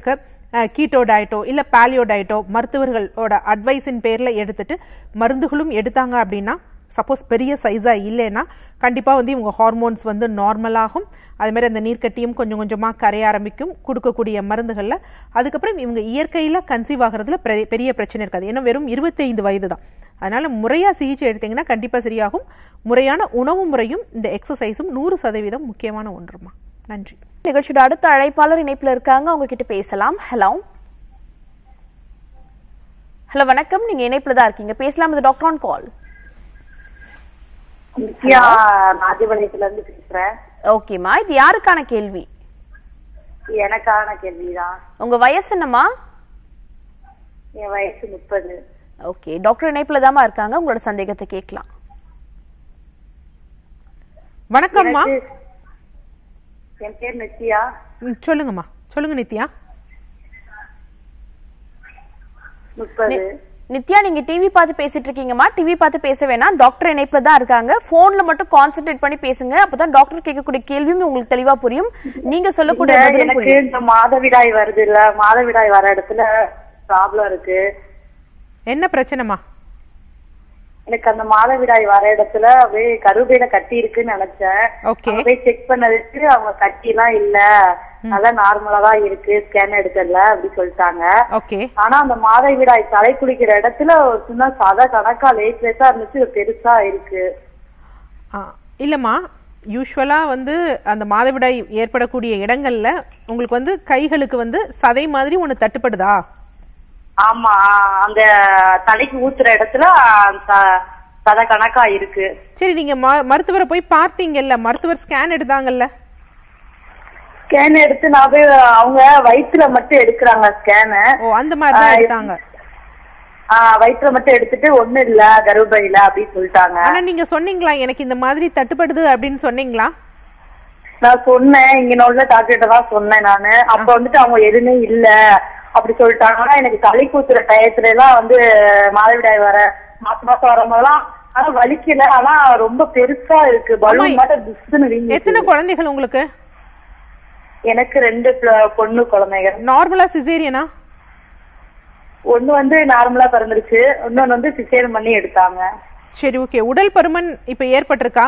கீட்டோ டயட்டோ இல்ல பாலியோ டயட்டோ மருத்துவர்களோட அட்வைஸின் பேர்ல எடுத்துட்டு மருந்துகளும் எடுத்தாங்க அப்படின்னா சப்போஸ் பெரிய சைஸா இல்லைன்னா கண்டிப்பா வந்து இவங்க ஹார்மோன்ஸ் வந்து நார்மலாகும் அதே மாதிரி அந்த நீர்க்கட்டியும் கொஞ்சம் கொஞ்சமா கரைய ஆரம்பிக்கும் கொடுக்கக்கூடிய மருந்துகள்ல அதுக்கப்புறம் இவங்க இயற்கையில கன்சீவ் ஆகிறதுல பெரிய- பெரிய பிரச்சனை இருக்காது ஏன்னா வெறும் 25 வயது தான் அதனால முறையா சிகிச்சை எடுத்தீங்கன்னா கண்டிப்பா சரியாகும் முறையான உணவு முறையும் இந்த எக்ஸசைஸும் நூறு சதவீதம் முக்கியமான ஒன்றுமா நன்றி நிகழ்ச்சியோட அடுத்த அழைப்பாளர் இணைப்புல இருக்காங்க அவங்க கிட்ட பேசலாம் ஹலோ ஹலோ வணக்கம் நீங்க இணைப்புல தான் இருக்கீங்க பேசலாம் இது டாக்டர் ஆன் கால் நித்யா ராஜபாளையத்துல இருந்து பேசுறேன் ஓகேம்மா இது யாருக்கான கேள்வி எனக்கான கேள்விதான் உங்க வயசு என்னம்மா என் வயசு முப்பது ஓகே டாக்டர் இணைப்புல தாம்மா இருக்காங்க உங்களோட சந்தேகத்தை கேட்கலாம் வணக்கம்மா என் பேர் நித்யா ம், சொல்லுங்கம்மா சொல்லுங்க நித்யா முப்பது நித்யா நீங்க டிவி பார்த்து பேசிட்டு இருக்கீங்கம்மா டிவி பார்த்து பேச வேணாம் டாக்டர் இணைப்புல தான் இருக்காங்க போன்ல மட்டும் கான்சென்ட்ரேட் பண்ணி பேசுங்க அப்பதான் டாக்டர் கேட்கக்கூடிய கேள்வியும் உங்களுக்கு தெளிவா புரியும் நீங்க சொல்லக்கூடிய இல்ல, பதிலும் எனக்கு புரியும் இந்த மாதவிடாய் வருது இல்ல மாதவிடாய் வர இடத்துல ப்ராப்ளம் இருக்கு என்ன பிரச்சனைமா எனக்கு அந்த மாதவிடாய் வர இடத்துல அப்படியே கருவேல கட்டி இருக்குன்னு நினைச்சேன் Okay. அங்க போய் செக் பண்ணதுக்கு அவங்க கட்டி எல்லாம் இல்ல நல்லா நார்மலா தான் இருக்கு ஸ்கேன் எடுக்கல அப்படி சொல்லிட்டாங்க ஓகே ஆனா அந்த மாதவிடாய் தலை குளிக்கிற இடத்துல ஒரு சின்ன சாதா கணக்கா லேட் லேட்டா இருந்துச்சு இது பெருசா இருக்கு ஆ, இல்லம்மா யூஸ்வலா வந்து அந்த மாதவிடாய் ஏற்படக்கூடிய இடங்கள்ல உங்களுக்கு வந்து கைகளுக்கு வந்து சதை மாதிரி ஒண்ணு தட்டுப்படுதா ஆமா அந்த தலைக்கு ஊத்துற இடத்துல ச- சத கணக்கா இருக்கு சரி நீங்க ம- மருத்துவரை போய் பார்த்தீங்கல்ல மருத்துவர் ஸ்கேன் எடுத்தாங்கல்ல ஸ்கேன் எடுத்து நான் போய் அவங்க வயிற்றுல மட்டும் எடுக்கிறாங்க ஸ்கேனு ஓ அந்த மாதிரி தான் எடுத்தாங்க வயிற்றுல மட்டும் எடுத்துட்டு ஒண்ணு இல்ல கர்ப்பையில அப்படின்னு சொல்லிட்டாங்க ஆனா நீங்க சொன்னீங்களா எனக்கு இந்த மாதிரி தட்டுப்படுது அப்படின்னு சொன்னீங்களா நான் சொன்னேன் இங்க உள்ள டாக்டர்கிட்ட தான் சொன்னேன் நானு அப்ப வந்துட்டு அவங்க எதுவுமே இல்ல அப்படி சொல்லிட்டாங்க ஆனா எனக்கு தலை கூத்துற டயத்துல எல்லாம் வந்து மாதவிடாய் வர மாசம் மாசம் வரும்போதெல்லாம் ஆனா வலிக்கல ஆனா ரொம்ப பெருசா இருக்கு பலூன் மட்டும் துஸ்துன்னு வீங்கி எத்தனை குழந்தைகள் உங்களுக்கு எனக்கு ரெண்டு பிள- பொண்ணு குழந்தைகள் நார்மலா சிசேரியனா ஒண்ணு வந்து நார்மலா பிறந்துருச்சு இன்னொன்னு வந்து சிசேரியன் பண்ணி எடுத்தாங்க சரி ஓகே உடல் பருமன் இப்ப ஏற்பட்டிருக்கா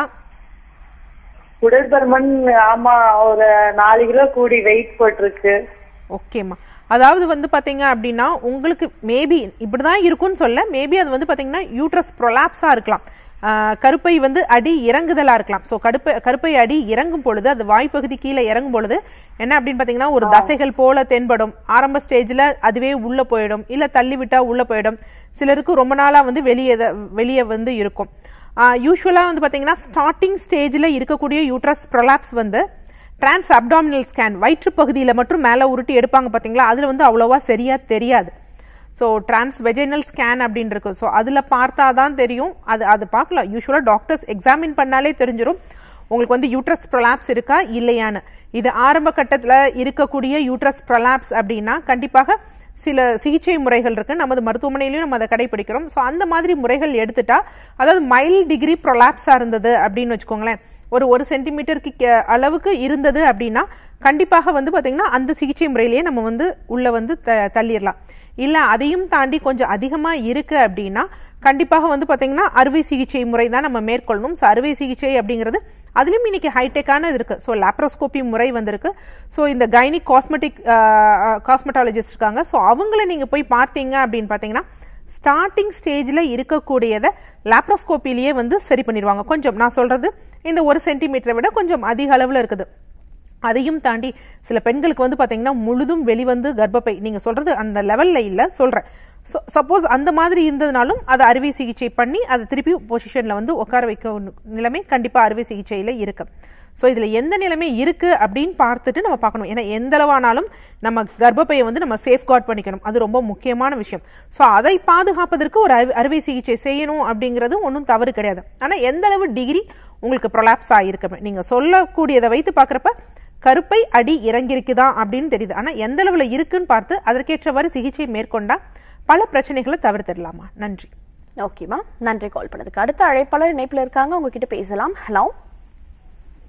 உடல் பருமன் ஆமா ஒரு நாலு கிலோ கூடி வெயிட் போட்டிருக்கு ஓகேம்மா அதாவது வந்து பாத்தீங்க அப்படின்னா உங்களுக்கு மேபி இப்படிதான் இருக்கும்னு சொல்ல மேபி அது வந்து பாத்தீங்கன்னா யூட்ரஸ் ப்ரொலாப்ஸா இருக்கலாம் ஆஹ் கருப்பை வந்து அடி இறங்குதலா இருக்கலாம் ஸோ கருப்பை கருப்பை அடி இறங்கும் பொழுது அது வாய்ப்பகுதி கீழே இறங்கும் பொழுது என்ன அப்படின்னு பாத்தீங்கன்னா ஒரு தசைகள் போல தென்படும் ஆரம்ப ஸ்டேஜ்ல அதுவே உள்ள போயிடும் இல்ல தள்ளி விட்டா உள்ள போயிடும் சிலருக்கு ரொம்ப நாளா வந்து வெளியே வெளியே வந்து இருக்கும் யூஸ்வலா வந்து பாத்தீங்கன்னா ஸ்டார்டிங் ஸ்டேஜ்ல இருக்கக்கூடிய யூட்ரஸ் ப்ரொலாப்ஸ் வந்து டிரான்ஸ் அப்டாமினல் ஸ்கேன் வயிற்று பகுதியில் மட்டும் மேலே உருட்டி எடுப்பாங்க பார்த்தீங்களா அதில் வந்து அவ்வளோவா சரியா தெரியாது ஸோ டிரான்ஸ் வெஜைனல் ஸ்கேன் அப்படின்னு இருக்கு ஸோ அதில் பார்த்தா தான் தெரியும் அது அது பார்க்கலாம் யூஸ்வலாக டாக்டர்ஸ் எக்ஸாமின் பண்ணாலே தெரிஞ்சிடும் உங்களுக்கு வந்து யூட்ரஸ் ப்ரொலாப்ஸ் இருக்கா இல்லையான்னு இது ஆரம்ப கட்டத்தில் இருக்கக்கூடிய யூட்ரஸ் ப்ரொலாப்ஸ் அப்படின்னா கண்டிப்பாக சில சிகிச்சை முறைகள் இருக்கு நமது மருத்துவமனையிலையும் நம்ம அதை கடைபிடிக்கிறோம் ஸோ அந்த மாதிரி முறைகள் எடுத்துட்டா அதாவது மைல்ட் டிகிரி ப்ரொலாப்ஸாக இருந்தது அப்படின்னு வச்சுக்கோங்களேன் ஒரு ஒரு சென்டிமீட்டருக்கு கே- அளவுக்கு இருந்தது அப்படின்னா கண்டிப்பாக வந்து பாத்தீங்கன்னா அந்த சிகிச்சை முறையிலேயே நம்ம வந்து உள்ள வந்து த- தள்ளிடலாம் இல்ல அதையும் தாண்டி கொஞ்சம் அதிகமா இருக்கு அப்படின்னா கண்டிப்பாக வந்து பாத்தீங்கன்னா அறுவை சிகிச்சை முறை தான் நம்ம மேற்கொள்ளணும் ஸோ அறுவை சிகிச்சை அப்படிங்கிறது அதுலயும் இன்னைக்கு ஹைடெக்கான இருக்கு ஸோ லாப்ரோஸ்கோபி முறை வந்திருக்கு ஸோ இந்த கைனிக் காஸ்மெட்டிக் காஸ்மெட்டாலஜிஸ்ட் இருக்காங்க ஸோ அவங்கள நீங்க போய் பார்த்தீங்க அப்படின்னு பாத்தீங்கன்னா ஸ்டார்டிங் ஸ்டேஜில் இருக்கக்கூடியதை லாப்ரோஸ்கோப்பிலேயே வந்து சரி பண்ணிடுவாங்க கொஞ்சம் நான் சொல்றது இந்த ஒரு சென்டிமீட்டரை விட கொஞ்சம் அதிக அளவில் இருக்குது அதையும் தாண்டி சில பெண்களுக்கு வந்து பாத்தீங்கன்னா முழுதும் வெளிவந்து கர்ப்பப்பை நீங்க சொல்றது அந்த லெவல்ல இல்ல சொல்றேன் சப்போஸ் அந்த மாதிரி இருந்ததுனாலும் அதை அறுவை சிகிச்சை பண்ணி அதை திருப்பி பொசிஷன்ல வந்து உட்கார வைக்க ஒண்ணு- நிலைமை கண்டிப்பா அறுவை சிகிச்சையில இருக்கு ஸோ இதுல எந்த நிலைமை இருக்கு அப்படின்னு பார்த்துட்டு நம்ம பார்க்கணும் ஏன்னா எந்த அளவானாலும் நம்ம கர்ப்பப்பையை வந்து நம்ம சேஃப்கார்ட் பண்ணிக்கணும் அது ரொம்ப முக்கியமான விஷயம் ஸோ அதை பாதுகாப்பதற்கு ஒரு அறுவை- அறுவை சிகிச்சை செய்யணும் அப்படிங்கிறது ஒன்றும் தவறு கிடையாது ஆனா எந்த அளவு டிகிரி உங்களுக்கு ப்ரொலாப்ஸ் ஆகிருக்கு நீங்க சொல்லக்கூடியதை வைத்து பார்க்குறப்ப கருப்பை அடி இறங்கியிருக்குதா அப்படின்னு தெரியுது ஆனா எந்த அளவுல இருக்குன்னு பார்த்து அதற்கேற்றவாறு சிகிச்சை மேற்கொண்டா பல பிரச்சனைகளை தவிர்த்திடலாமா நன்றி ஓகேமா நன்றி கால் பண்ணதுக்கு அடுத்த அழைப்பாளர் இணைப்புல இருக்காங்க உங்ககிட்ட பேசலாம் ஹலோ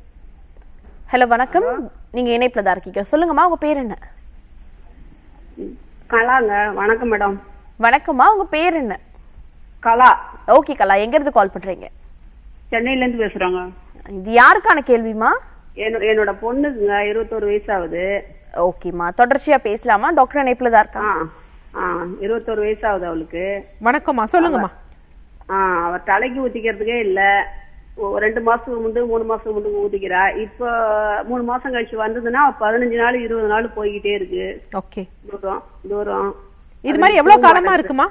ஹலோ வணக்கம் நீங்க இணைப்புல தான் இருக்கீங்க சொல்லுங்கம்மா உங்க பேர் என்ன கலாங்க வணக்கம் மேடம் வணக்கம்மா உங்க பேர் என்ன கலா ஓகே கலா எங்க இருந்து கால் பண்றீங்க சென்னையில இருந்து பேசுறோங்க இது யாருக்கான கேள்விமா என்னோட என்னோட பொண்ணுக்குங்க இருபத்தோரு வயசு ஆகுது ஓகேம்மா தொடர்ச்சியா பேசலாமா டாக்டர் இணைப்புல தான் ஆ இருக்காங்க ஆ இருபத்தோரு வயசு ஆகுது அவளுக்கு வணக்கம்மா சொல்லுங்கம்மா ஆ அவ தலைக்கு ஊத்திக்கிறதுக்கே இல்ல ஒ- ரெண்டு மாசத்துக்கு முந்து மூணு மாசத்துக்கு முந்து ஊத்திக்கிறா இப்போ மூணு மாசம் கழிச்சு வந்ததுன்னா பதினஞ்சு நாள் இருபது நாள் போய்கிட்டே இருக்கு ஓகே தூரம் தூரம் இது மாதிரி எவ்வளவு காலமா இருக்குமா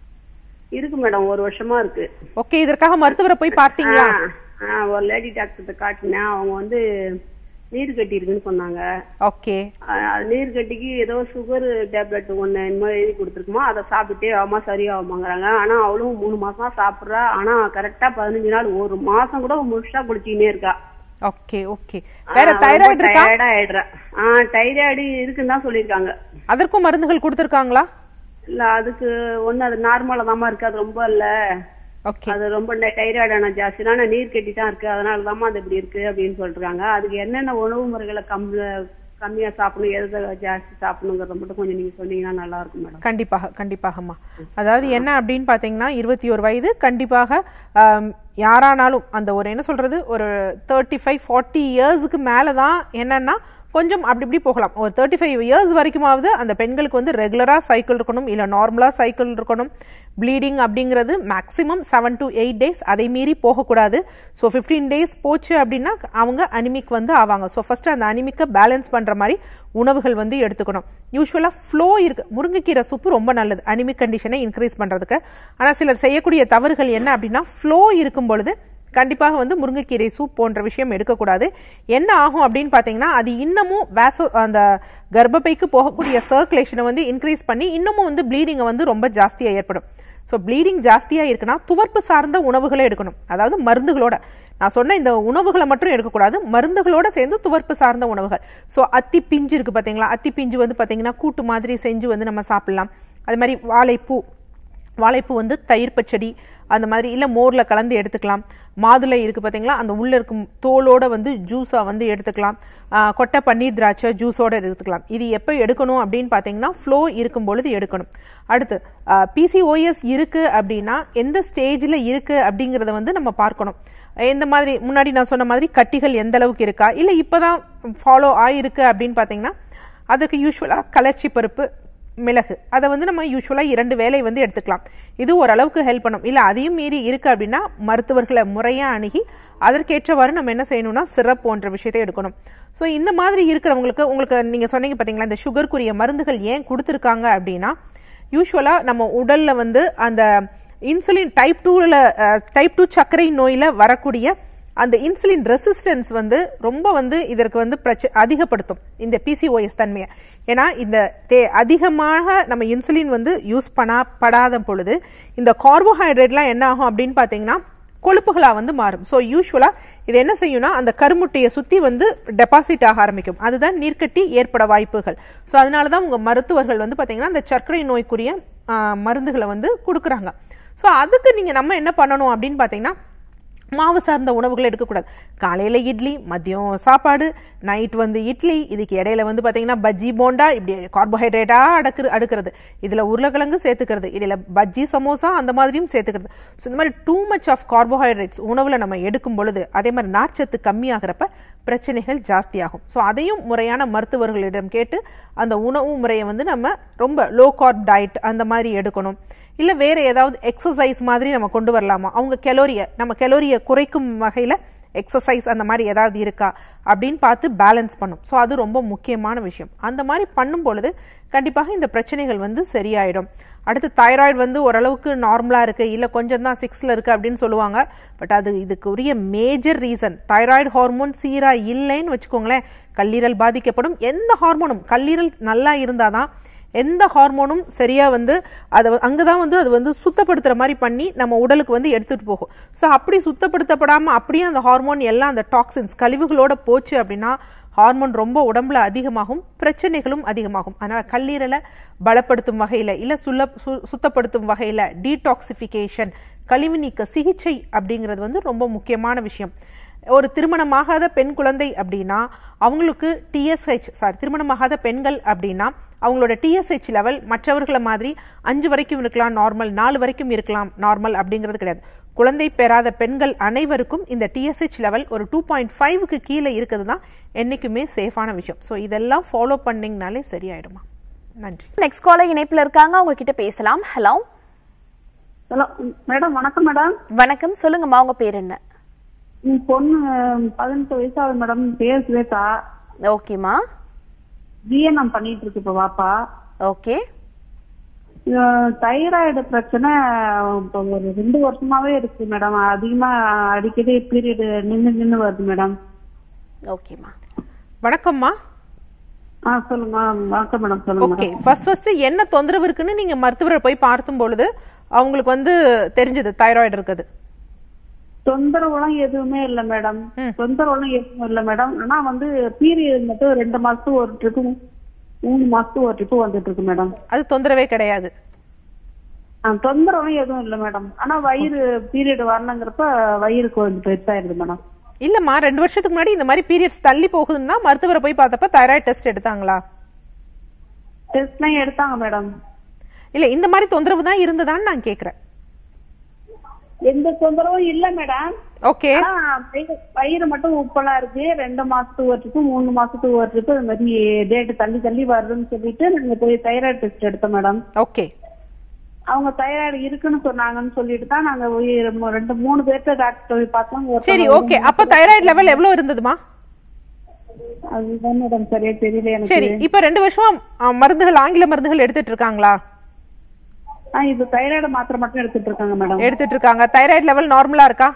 இருக்கு மேடம் ஒரு வருஷமா இருக்கு ஓகே இதற்காக மருத்துவரை போய் பார்த்தீங்களா ஆ, ஆ, ஒரு லேடி டாக்டர்கிட்ட காட்டினேன் அவங்க வந்து நீர் கட்டி இருக்குன்னு சொன்னாங்க ஓகே அஹ் அது நீர் கட்டிக்கு ஏதோ சுகர் டேப்லெட் ஒண்ணு என்னமோ எழுதி கொடுத்துருக்குமா அதை சாப்பிட்டுட்டே ஆமா சரியாகுமாங்கிறாங்க ஆனா அவளும் மூணு மாசமா சாப்பிடுறா ஆனா கரெக்டா பதினஞ்சு நாள் ஒரு மாசம் கூட முழுசா குடிச்சிக்கினே இருக்கா ஓகே ஓகே வேற தைராய்டு இருக்கா டயர்டா ஆயிடுறா ஆஹ் தைராய்டு இருக்குன்னு தான் சொல்லியிருக்காங்க அதற்கும் மருந்துகள் கொடுத்திருக்காங்களா இல்ல அதுக்கு ஒண்ணு அது நார்மலா தாம்மா இருக்கு அது ரொம்ப இல்ல ஓகே அது ரொம்ப தைராய்டு ஆனா ஜாஸ்தி ஆனா நீர் கட்டி தான் இருக்கு அதனால தாம்மா அது இப்படி இருக்கு அப்படின்னு சொல்றாங்க அதுக்கு என்னென்ன உணவு முறைகளை கம்மி கம்மியா சாப்பிடணும் எதை ஜாஸ்தி சாப்பிடணுங்கிறத மட்டும் கொஞ்சம் நீங்க சொன்னீங்கன்னா நல்லா இருக்கும் மேடம் கண்டிப்பாக கண்டிப்பாகம்மா அதாவது என்ன அப்படின்னு பார்த்தீங்கன்னா இருபத்தி ஒரு வயது கண்டிப்பாக ஆம், யாரானாலும் அந்த ஒரு என்ன சொல்றது ஒரு தேர்ட்டி ஃபைவ் ஃபார்ட்டி இயர்ஸுக்கு மேலே தான் என்னன்னா கொஞ்சம் அப்படி இப்படி போகலாம் ஒரு தேர்ட்டி ஃபைவ் இயர்ஸ் வரைக்குமாவது அந்த பெண்களுக்கு வந்து ரெகுலராக சைக்கிள் இருக்கணும் இல்லை நார்மலாக சைக்கிள் இருக்கணும் ப்ளீடிங் அப்படிங்கிறது maximum seven to eight days அதை மீறி போகக்கூடாது ஸோ ஃபிஃப்டீன் டேஸ் போச்சு அப்படின்னா அவங்க அனிமிக் வந்து ஆவாங்க ஸோ ஃபர்ஸ்ட் அந்த அனிமிக்கை பேலன்ஸ் பண்ணுற மாதிரி உணவுகள் வந்து எடுத்துக்கணும் யூஸ்வலாக ஃப்ளோ இருக்கு முருங்கைக்கீரை சூப்பு ரொம்ப நல்லது அனிமிக் கண்டிஷனை இன்க்ரீஸ் பண்ணுறதுக்கு ஆனால் சிலர் செய்யக்கூடிய தவறுகள் என்ன அப்படின்னா ஃப்ளோ இருக்கும் பொழுது கண்டிப்பாக வந்து முருங்கைக்கீரை சூப் போன்ற விஷயம் எடுக்கக்கூடாது என்ன ஆகும் அப்படின்னு பார்த்தீங்கன்னா அது இன்னமும் வேசோ அந்த கர்ப்பப்பைக்கு போகக்கூடிய சர்க்குலேஷனை வந்து இன்க்ரீஸ் பண்ணி இன்னமும் வந்து ப்ளீடிங்கை வந்து ரொம்ப ஜாஸ்தியாக ஏற்படும் ஸோ ப்ளீடிங் ஜாஸ்தியாக இருக்குன்னா துவர்ப்பு சார்ந்த உணவுகளை எடுக்கணும் அதாவது மருந்துகளோட நான் சொன்ன இந்த உணவுகளை மட்டும் எடுக்கக்கூடாது மருந்துகளோட சேர்ந்து துவர்ப்பு சார்ந்த உணவுகள் ஸோ அத்தி பிஞ்சு இருக்கு பார்த்தீங்களா அத்தி பிஞ்சு வந்து பார்த்தீங்கன்னா கூட்டு மாதிரி செஞ்சு வந்து நம்ம சாப்பிடலாம் அது மாதிரி வாழைப்பூ வாழைப்பூ வந்து தயிர் பச்சடி அந்த மாதிரி இல்லை மோரில் கலந்து எடுத்துக்கலாம் மாதுளை இருக்குது பார்த்தீங்களா அந்த உள்ளே இருக்கும் தோலோட வந்து ஜூஸாக வந்து எடுத்துக்கலாம் ஆ, கொட்டை பன்னீர் திராட்சை ஜூஸோட எடுத்துக்கலாம் இது எப்போ எடுக்கணும் அப்படின்னு பார்த்தீங்கன்னா ஃப்ளோ இருக்கும் பொழுது எடுக்கணும் அடுத்து பிசிஓஎஸ் இருக்குது அப்படின்னா எந்த ஸ்டேஜில் இருக்குது அப்படிங்கிறத வந்து நம்ம பார்க்கணும் எந்த மாதிரி முன்னாடி நான் சொன்ன மாதிரி கட்டிகள் எந்த அளவுக்கு இருக்கா இல்லை இப்போதான் ஃபாலோ ஆயிருக்கு அப்படின்னு பார்த்தீங்கன்னா அதுக்கு யூஸ்வலாக கலர்ச்சி பருப்பு மிளகு அதை வந்து நம்ம யூஸ்வலாக இரண்டு வேளை வந்து எடுத்துக்கலாம் இது ஓரளவுக்கு ஹெல்ப் பண்ணும் இல்லை அதையும் மீறி இருக்கு அப்படின்னா மருத்துவர்களை முறையாக அணுகி அதற்கேற்றவாறு நம்ம என்ன செய்யணும்னா சிரப் போன்ற விஷயத்தை எடுக்கணும் ஸோ இந்த மாதிரி இருக்கிறவங்களுக்கு உங்களுக்கு நீங்கள் சொன்னீங்க பார்த்தீங்களா இந்த சுகருக்குரிய மருந்துகள் ஏன் கொடுத்துருக்காங்க அப்படின்னா யூஸ்வலாக நம்ம உடலில் வந்து அந்த இன்சுலின் டைப் டூவில் டைப் டூ சர்க்கரை நோயில் வரக்கூடிய அந்த இன்சுலின் ரெசிஸ்டன்ஸ் வந்து ரொம்ப வந்து இதற்கு வந்து பிரச்ச அதிகப்படுத்தும் இந்த பிசிஓஎஸ் தன்மையை ஏன்னா இந்த தே அதிகமாக நம்ம இன்சுலின் வந்து யூஸ் பண்ணப்படாத பொழுது இந்த கார்போஹைட்ரேட்லாம் என்ன ஆகும் அப்படின்னு பார்த்தீங்கன்னா கொழுப்புகளா வந்து மாறும் ஸோ யூஸ்வலா இது என்ன செய்யும்னா அந்த கருமுட்டையை சுத்தி வந்து டெபாசிட் ஆக ஆரம்பிக்கும் அதுதான் நீர்க்கட்டி ஏற்பட வாய்ப்புகள் ஸோ அதனால தான் உங்க மருத்துவர்கள் வந்து பாத்தீங்கன்னா அந்த சர்க்கரை நோய்க்குரிய ஆ, மருந்துகளை வந்து கொடுக்குறாங்க ஸோ அதுக்கு நீங்க நம்ம என்ன பண்ணணும் அப்படின்னு பார்த்தீங்கன்னா மாவு சார்ந்த உணவுகளை எடுக்கக்கூடாது காலையில் இட்லி மதியம் சாப்பாடு நைட் வந்து இட்லி இதுக்கு இடையில வந்து பார்த்தீங்கன்னா பஜ்ஜி போண்டா இப்படி கார்போஹைட்ரேட்டாக அடக்கு அடுக்கிறது இதில் உருளைக்கிழங்கு சேர்த்துக்கிறது இடையில பஜ்ஜி சமோசா அந்த மாதிரியும் சேர்த்துக்கிறது ஸோ இந்த மாதிரி டூ மச் ஆஃப் கார்போஹைட்ரேட்ஸ் உணவில் நம்ம எடுக்கும் பொழுது அதே மாதிரி நார்ச்சத்து கம்மியாகிறப்ப பிரச்சனைகள் ஜாஸ்தியாகும் ஸோ அதையும் முறையான மருத்துவர்களிடம் கேட்டு அந்த உணவு முறையை வந்து நம்ம ரொம்ப லோ கார்ப் டயட் அந்த மாதிரி எடுக்கணும் இல்ல வேற ஏதாவது எக்ஸசைஸ் மாதிரி நம்ம கொண்டு வரலாமா அவங்க கெலோரியை நம்ம கெலோரியை குறைக்கும் வகையில எக்ஸசைஸ் அந்த மாதிரி ஏதாவது இருக்கா அப்படின்னு பார்த்து பேலன்ஸ் பண்ணும் ஸோ அது ரொம்ப முக்கியமான விஷயம் அந்த மாதிரி பண்ணும் பொழுது கண்டிப்பாக இந்த பிரச்சனைகள் வந்து சரியாயிடும் அடுத்து தைராய்டு வந்து ஓரளவுக்கு நார்மலா இருக்கு இல்ல கொஞ்சம் தான் சிக்ஸ்ல இருக்கு அப்படின்னு சொல்லுவாங்க பட் அது இதுக்குரிய மேஜர் ரீசன் தைராய்டு ஹார்மோன் சீரா இல்லைன்னு வச்சுக்கோங்களேன் கல்லீரல் பாதிக்கப்படும் எந்த ஹார்மோனும் கல்லீரல் நல்லா இருந்தாதான் எந்த ஹார்மோனும் சரியா வந்து அதை அங்கதான் வந்து அது வந்து சுத்தப்படுத்துற மாதிரி பண்ணி நம்ம உடலுக்கு வந்து எடுத்துட்டு போகும் ஸோ அப்படி சுத்தப்படுத்தப்படாம அப்படியே அந்த ஹார்மோன் எல்லாம் அந்த டாக்ஸின்ஸ் கழிவுகளோட போச்சு அப்படின்னா ஹார்மோன் ரொம்ப உடம்புல அதிகமாகும் பிரச்சனைகளும் அதிகமாகும் அதனால கல்லீரலை பலப்படுத்தும் வகையில இல்ல சுல்ல சு- சுத்தப்படுத்தும் வகையில டீடாக்சிஃபிகேஷன் கழிவு நீக்க சிகிச்சை அப்படிங்கிறது வந்து ரொம்ப முக்கியமான விஷயம் ஒரு திருமணமாகாத பெண் குழந்தை அப்படின்னா அவங்களுக்கு டிஎஸ்ஹெச் சாரி திருமணமாகாத பெண்கள் அப்படின்னா அவங்களோட டிஎஸ்ஹெச் லெவல் மற்றவர்களை மாதிரி அஞ்சு வரைக்கும் இருக்கலாம் நார்மல் நாலு வரைக்கும் இருக்கலாம் நார்மல் அப்படிங்கிறது கிடையாது குழந்தை பெறாத பெண்கள் அனைவருக்கும் இந்த டிஎஸ்ஹெச் லெவல் ஒரு டூ பாயிண்ட் ஃபைவ்க்கு கீழே இருக்கிறது தான் என்றைக்குமே சேஃபான விஷயம் ஸோ இதெல்லாம் ஃபாலோ பண்ணிங்கனாலே சரியாயிடுமா நன்றி நெக்ஸ்ட் காலர் இணைப்புல இருக்காங்க அவங்க கிட்ட பேசலாம் ஹலோ ஹலோ மேடம் வணக்கம் மேடம் வணக்கம் சொல்லுங்கம்மா உங்க பேர் என்ன என் பொண்ணு பதினெட்டு வயசாகுது மேடம் பேர் ஸ்வேதா ஓகேம்மா ஜிஎன்எம் பண்ணிட்டு இருக்கு இப்ப பாப்பா ஓகே தைராய்டு பிரச்சனை இப்போ ஒரு ரெண்டு வருஷமாவே இருக்கு மேடம் அதிகமா அடிக்கடி பீரியட் நின்னு நின்னு வருது மேடம் ஓகேம்மா வணக்கம்மா ஆ சொல்லுங்க வணக்கம் மேடம் சொல்லுங்க ஓகே மேடம் ஃபர்ஸ்ட் ஃபர்ஸ்ட் என்ன தொந்தரவு இருக்குன்னு நீங்க மருத்துவரை போய் பார்த்தும் பொழுது அவங்களுக்கு வந்து தெரிஞ்சது தைராய்டு இருக்குது தொந்தரவுலாம் எதுவுமே இல்ல மேடம் தொந்தரவுலாம் எதுவும் இல்ல மேடம் ஆனா வந்து பீரியட் மட்டும் ரெண்டு மாசத்துக்கு ஒரு ட்ரிப்பு மூணு மாசத்துக்கு ஒரு ட்ரிப்பு வந்துட்டு இருக்கு மேடம் அது தொந்தரவே கிடையாது ஆ, தொந்தரவும் எதுவும் இல்ல மேடம் ஆனா வயிறு பீரியட் வரலங்கிறப்ப வயிறு கொஞ்சம் பெருசாயிருது மேடம் இல்லம்மா ரெண்டு வருஷத்துக்கு முன்னாடி இந்த மாதிரி பீரியட்ஸ் தள்ளி போகுதுன்னா மருத்துவரை போய் பார்த்தப்ப தைராய்டு டெஸ்ட் எடுத்தாங்களா டெஸ்ட்லாம் எடுத்தாங்க மேடம் இல்ல இந்த மாதிரி தொந்தரவு தான் இருந்ததான்னு நான் கேக்குறேன் எந்த தொந்தரவும் இல்ல மேடம் ஓகே ஆனா வயிறு- வயிறு மட்டும் உப்பலா இருக்கு ரெண்டு மாசத்துக்கு ஒரு ட்ரிப்பு மூணு மாசத்துக்கு ஒரு ட்ரிப்பு இந்த மாதிரி டேட் தள்ளி தள்ளி வருதுன்னு சொல்லிட்டு நாங்க போய் தைராய்டு டெஸ்ட் எடுத்தோம் மேடம் ஓகே அவங்க தைராய்டு இருக்குன்னு சொன்னாங்கன்னு சொல்லிட்டு தான் நாங்க போய் ரெண்டு- ரெண்டு மூணு பேர்த்த டாக்டர் போய் பார்த்தோம் சரி ஒருத்தவங்க ஓகே அப்ப தைராய்டு லெவல் எவ்வளவு இருந்ததுமா அதுதான் மேடம் சரியா தெரியல எனக்கு சரி இப்ப ரெண்டு வருஷமா ஆ, மருந்துகள் ஆங்கில மருந்துகள் எடுத்துட்டு இருக்காங்களா ஆ இது தைராய்டு மாத்திரை மட்டும் எடுத்துட்டு இருக்காங்க மேடம் எடுத்துட்டு இருக்காங்க தைராய்டு லெவல் நார்மலா இருக்கா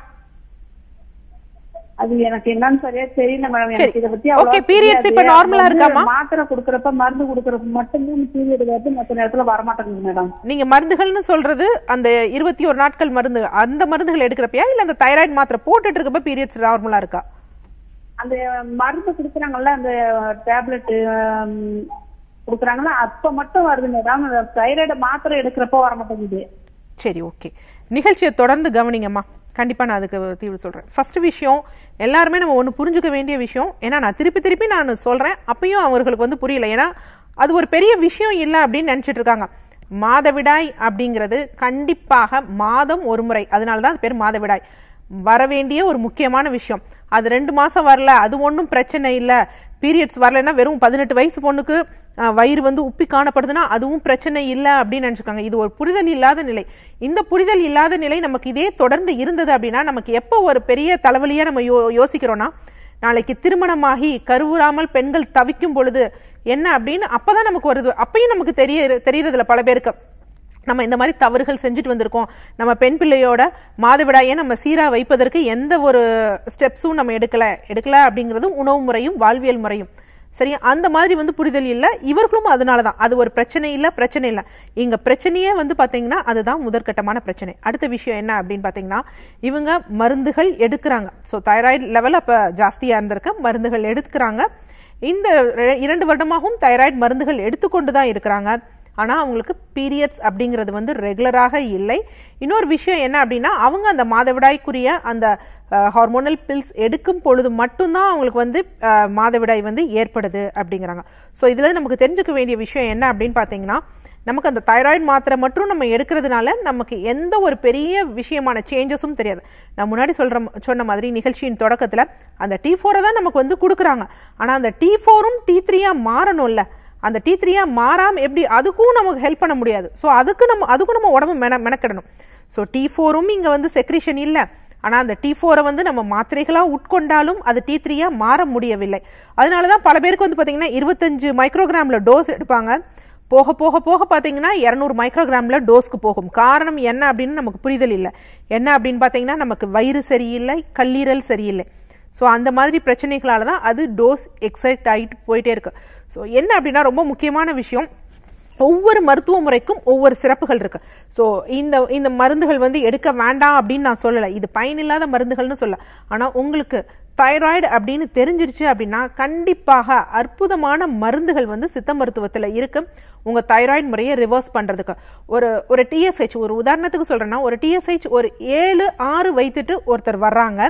அது எனக்கு என்னன்னு சரியா தெரியல மேடம் சரி. எனக்கு இத பத்தி Okay, அவ்வளவா periods தெரியாது. இப்ப normal ஆ அவங்க வந்து இருக்காமா? மாத்திரை குடுக்கறப்ப மருந்து குடுக்கறப்ப மட்டும்தான் பீரியட் வருது மத்த நேரத்துல வர மாட்டேங்குது மேடம் நீங்க மருந்துகள்னு சொல்றது அந்த இருபத்தி ஒரு நாட்கள் மருந்து அந்த மருந்துகள் எடுக்கிறப்பயா இல்ல அந்த தைராய்டு மாத்திரை போட்டுட்டு இருக்கப்ப பீரியட்ஸ் நார்மலா இருக்கா அந்த மருந்து குடுக்கறாங்கல்ல அந்த டேப்லெட் குடுக்கறாங்கல்ல அப்ப மட்டும் வருது மேடம் தைராய்டு மாத்திரை எடுக்கிறப்ப வர மாட்டேங்குது சரி ஓகே நிகழ்ச்சியை தொடர்ந்து கவனிங்கம்மா கண்டிப்பா நான் அதுக்கு தீர்வு சொல்றேன் ஃபர்ஸ்ட் விஷயம் எல்லாருமே நம்ம ஒன்று புரிஞ்சுக்க வேண்டிய விஷயம் ஏன்னா நான் திருப்பி திருப்பி நான் சொல்றேன் அப்பயும் அவர்களுக்கு வந்து புரியல ஏன்னா அது ஒரு பெரிய விஷயம் இல்லை அப்படின்னு நினைச்சிட்டு இருக்காங்க மாதவிடாய் அப்படிங்கிறது கண்டிப்பாக மாதம் ஒரு முறை அதனால தான் அது பேர் மாதவிடாய் வர வேண்டிய ஒரு முக்கியமான விஷயம் அது ரெண்டு மாசம் வரல அது ஒன்றும் பிரச்சனை இல்லை பீரியட்ஸ் வரலைன்னா வெறும் பதினெட்டு வயசு பொண்ணுக்கு அஹ், வயிறு வந்து உப்பி காணப்படுதுன்னா அதுவும் பிரச்சனை இல்லை அப்படின்னு நினைச்சுக்காங்க இது ஒரு புரிதல் இல்லாத நிலை இந்த புரிதல் இல்லாத நிலை நமக்கு இதே தொடர்ந்து இருந்தது அப்படின்னா நமக்கு எப்போ ஒரு பெரிய தலைவலியா நம்ம யோ யோசிக்கிறோம்னா நாளைக்கு திருமணமாகி கருவுறாமல் பெண்கள் தவிக்கும் பொழுது என்ன அப்படின்னு அப்பதான் நமக்கு வருது அப்பயும் நமக்கு தெரிய தெரியறதில்ல பல பேருக்கு நம்ம இந்த மாதிரி தவறுகள் செஞ்சுட்டு வந்திருக்கோம் நம்ம பெண் பிள்ளையோட மாதவிடாயை நம்ம சீரா வைப்பதற்கு எந்த ஒரு ஸ்டெப்ஸும் நம்ம எடுக்கல எடுக்கல அப்படிங்கிறதும் உணவு முறையும் வாழ்வியல் முறையும் சரியா அந்த மாதிரி வந்து புரிதல் இல்ல இவர்களும் அதனால தான் அது ஒரு பிரச்சனை இல்ல பிரச்சனை இல்ல இங்க பிரச்சனையே வந்து பாத்தீங்கன்னா அதுதான் முதற்கட்டமான பிரச்சனை அடுத்த விஷயம் என்ன அப்படின்னு பாத்தீங்கன்னா இவங்க மருந்துகள் எடுக்கிறாங்க ஸோ தைராய்டு லெவல் அப்ப ஜாஸ்தியா இருந்திருக்கு மருந்துகள் எடுக்கிறாங்க இந்த ரெ- இரண்டு வருடமாகவும் தைராய்டு மருந்துகள் எடுத்துக்கொண்டு தான் இருக்கிறாங்க ஆனா அவங்களுக்கு பீரியட்ஸ் அப்படிங்கிறது வந்து ரெகுலராக இல்லை இன்னொரு விஷயம் என்ன அப்படின்னா அவங்க அந்த மாதவிடாய்க்குரிய அந்த ஹார்மோனல் பில்ஸ் எடுக்கும் பொழுது மட்டும்தான் அவங்களுக்கு வந்து அஹ், மாதவிடாய் வந்து ஏற்படுது அப்படிங்கிறாங்க ஸோ இதுல நமக்கு தெரிஞ்சுக்க வேண்டிய விஷயம் என்ன அப்படின்னு பார்த்தீங்கன்னா நமக்கு அந்த தைராய்டு மாத்திரை மட்டும் நம்ம எடுக்கிறதுனால நமக்கு எந்த ஒரு பெரிய விஷயமான சேஞ்சஸும் தெரியாது நான் முன்னாடி சொல்ற சொன்ன மாதிரி நிகழ்ச்சியின் தொடக்கத்துல அந்த டி ஃபோரை தான் நமக்கு வந்து கொடுக்குறாங்க ஆனா அந்த டி ஃபோரும் டி த்ரீயா மாறணும்ல அந்த டி த்ரீயா மாறாம எப்படி அதுக்கும் நமக்கு ஹெல்ப் பண்ண முடியாது ஸோ அதுக்கு நம்ம அதுக்கும் நம்ம உடம்பு மென மெனக்கிடணும் ஸோ டி ஃபோரும் இங்க வந்து செக்ரிஷன் இல்லை ஆனா அந்த டி ஃபோரை வந்து நம்ம மாத்திரைகளா உட்கொண்டாலும் அது டி த்ரீயா மாற முடியவில்லை அதனாலதான் பல பேருக்கு வந்து பாத்தீங்கன்னா இருபத்தஞ்சு மைக்ரோகிராம்ல டோஸ் எடுப்பாங்க போக போக போக பாத்தீங்கன்னா இரநூறு மைக்ரோகிராம்ல டோஸ்க்கு போகும் காரணம் என்ன அப்படின்னு நமக்கு புரிதல் இல்லை என்ன அப்படின்னு பாத்தீங்கன்னா நமக்கு வயிறு சரியில்லை கல்லீரல் சரியில்லை ஸோ அந்த மாதிரி பிரச்சனைகளால தான் அது டோஸ் எக்ஸைட் ஆகிட்டு போயிட்டே இருக்கு ஸோ என்ன அப்படின்னா ரொம்ப முக்கியமான விஷயம் ஒவ்வொரு மருத்துவ முறைக்கும் ஒவ்வொரு சிறப்புகள் இருக்கு ஸோ இந்த இந்த மருந்துகள் வந்து எடுக்க வேண்டாம் அப்படின்னு நான் சொல்லலை இது பயனில்லாத மருந்துகள்னு சொல்ல ஆனால் உங்களுக்கு தைராய்டு அப்படின்னு தெரிஞ்சிருச்சு அப்படின்னா கண்டிப்பாக அற்புதமான மருந்துகள் வந்து சித்த மருத்துவத்தில் இருக்கு உங்க தைராய்டு முறையை ரிவர்ஸ் பண்றதுக்கு ஒரு ஒரு டிஎஸ்ஹெச் ஒரு உதாரணத்துக்கு சொல்றேன்னா ஒரு டிஎஸ்ஹெச் ஒரு ஏழு ஆறு வைத்துட்டு ஒருத்தர் வர்றாங்க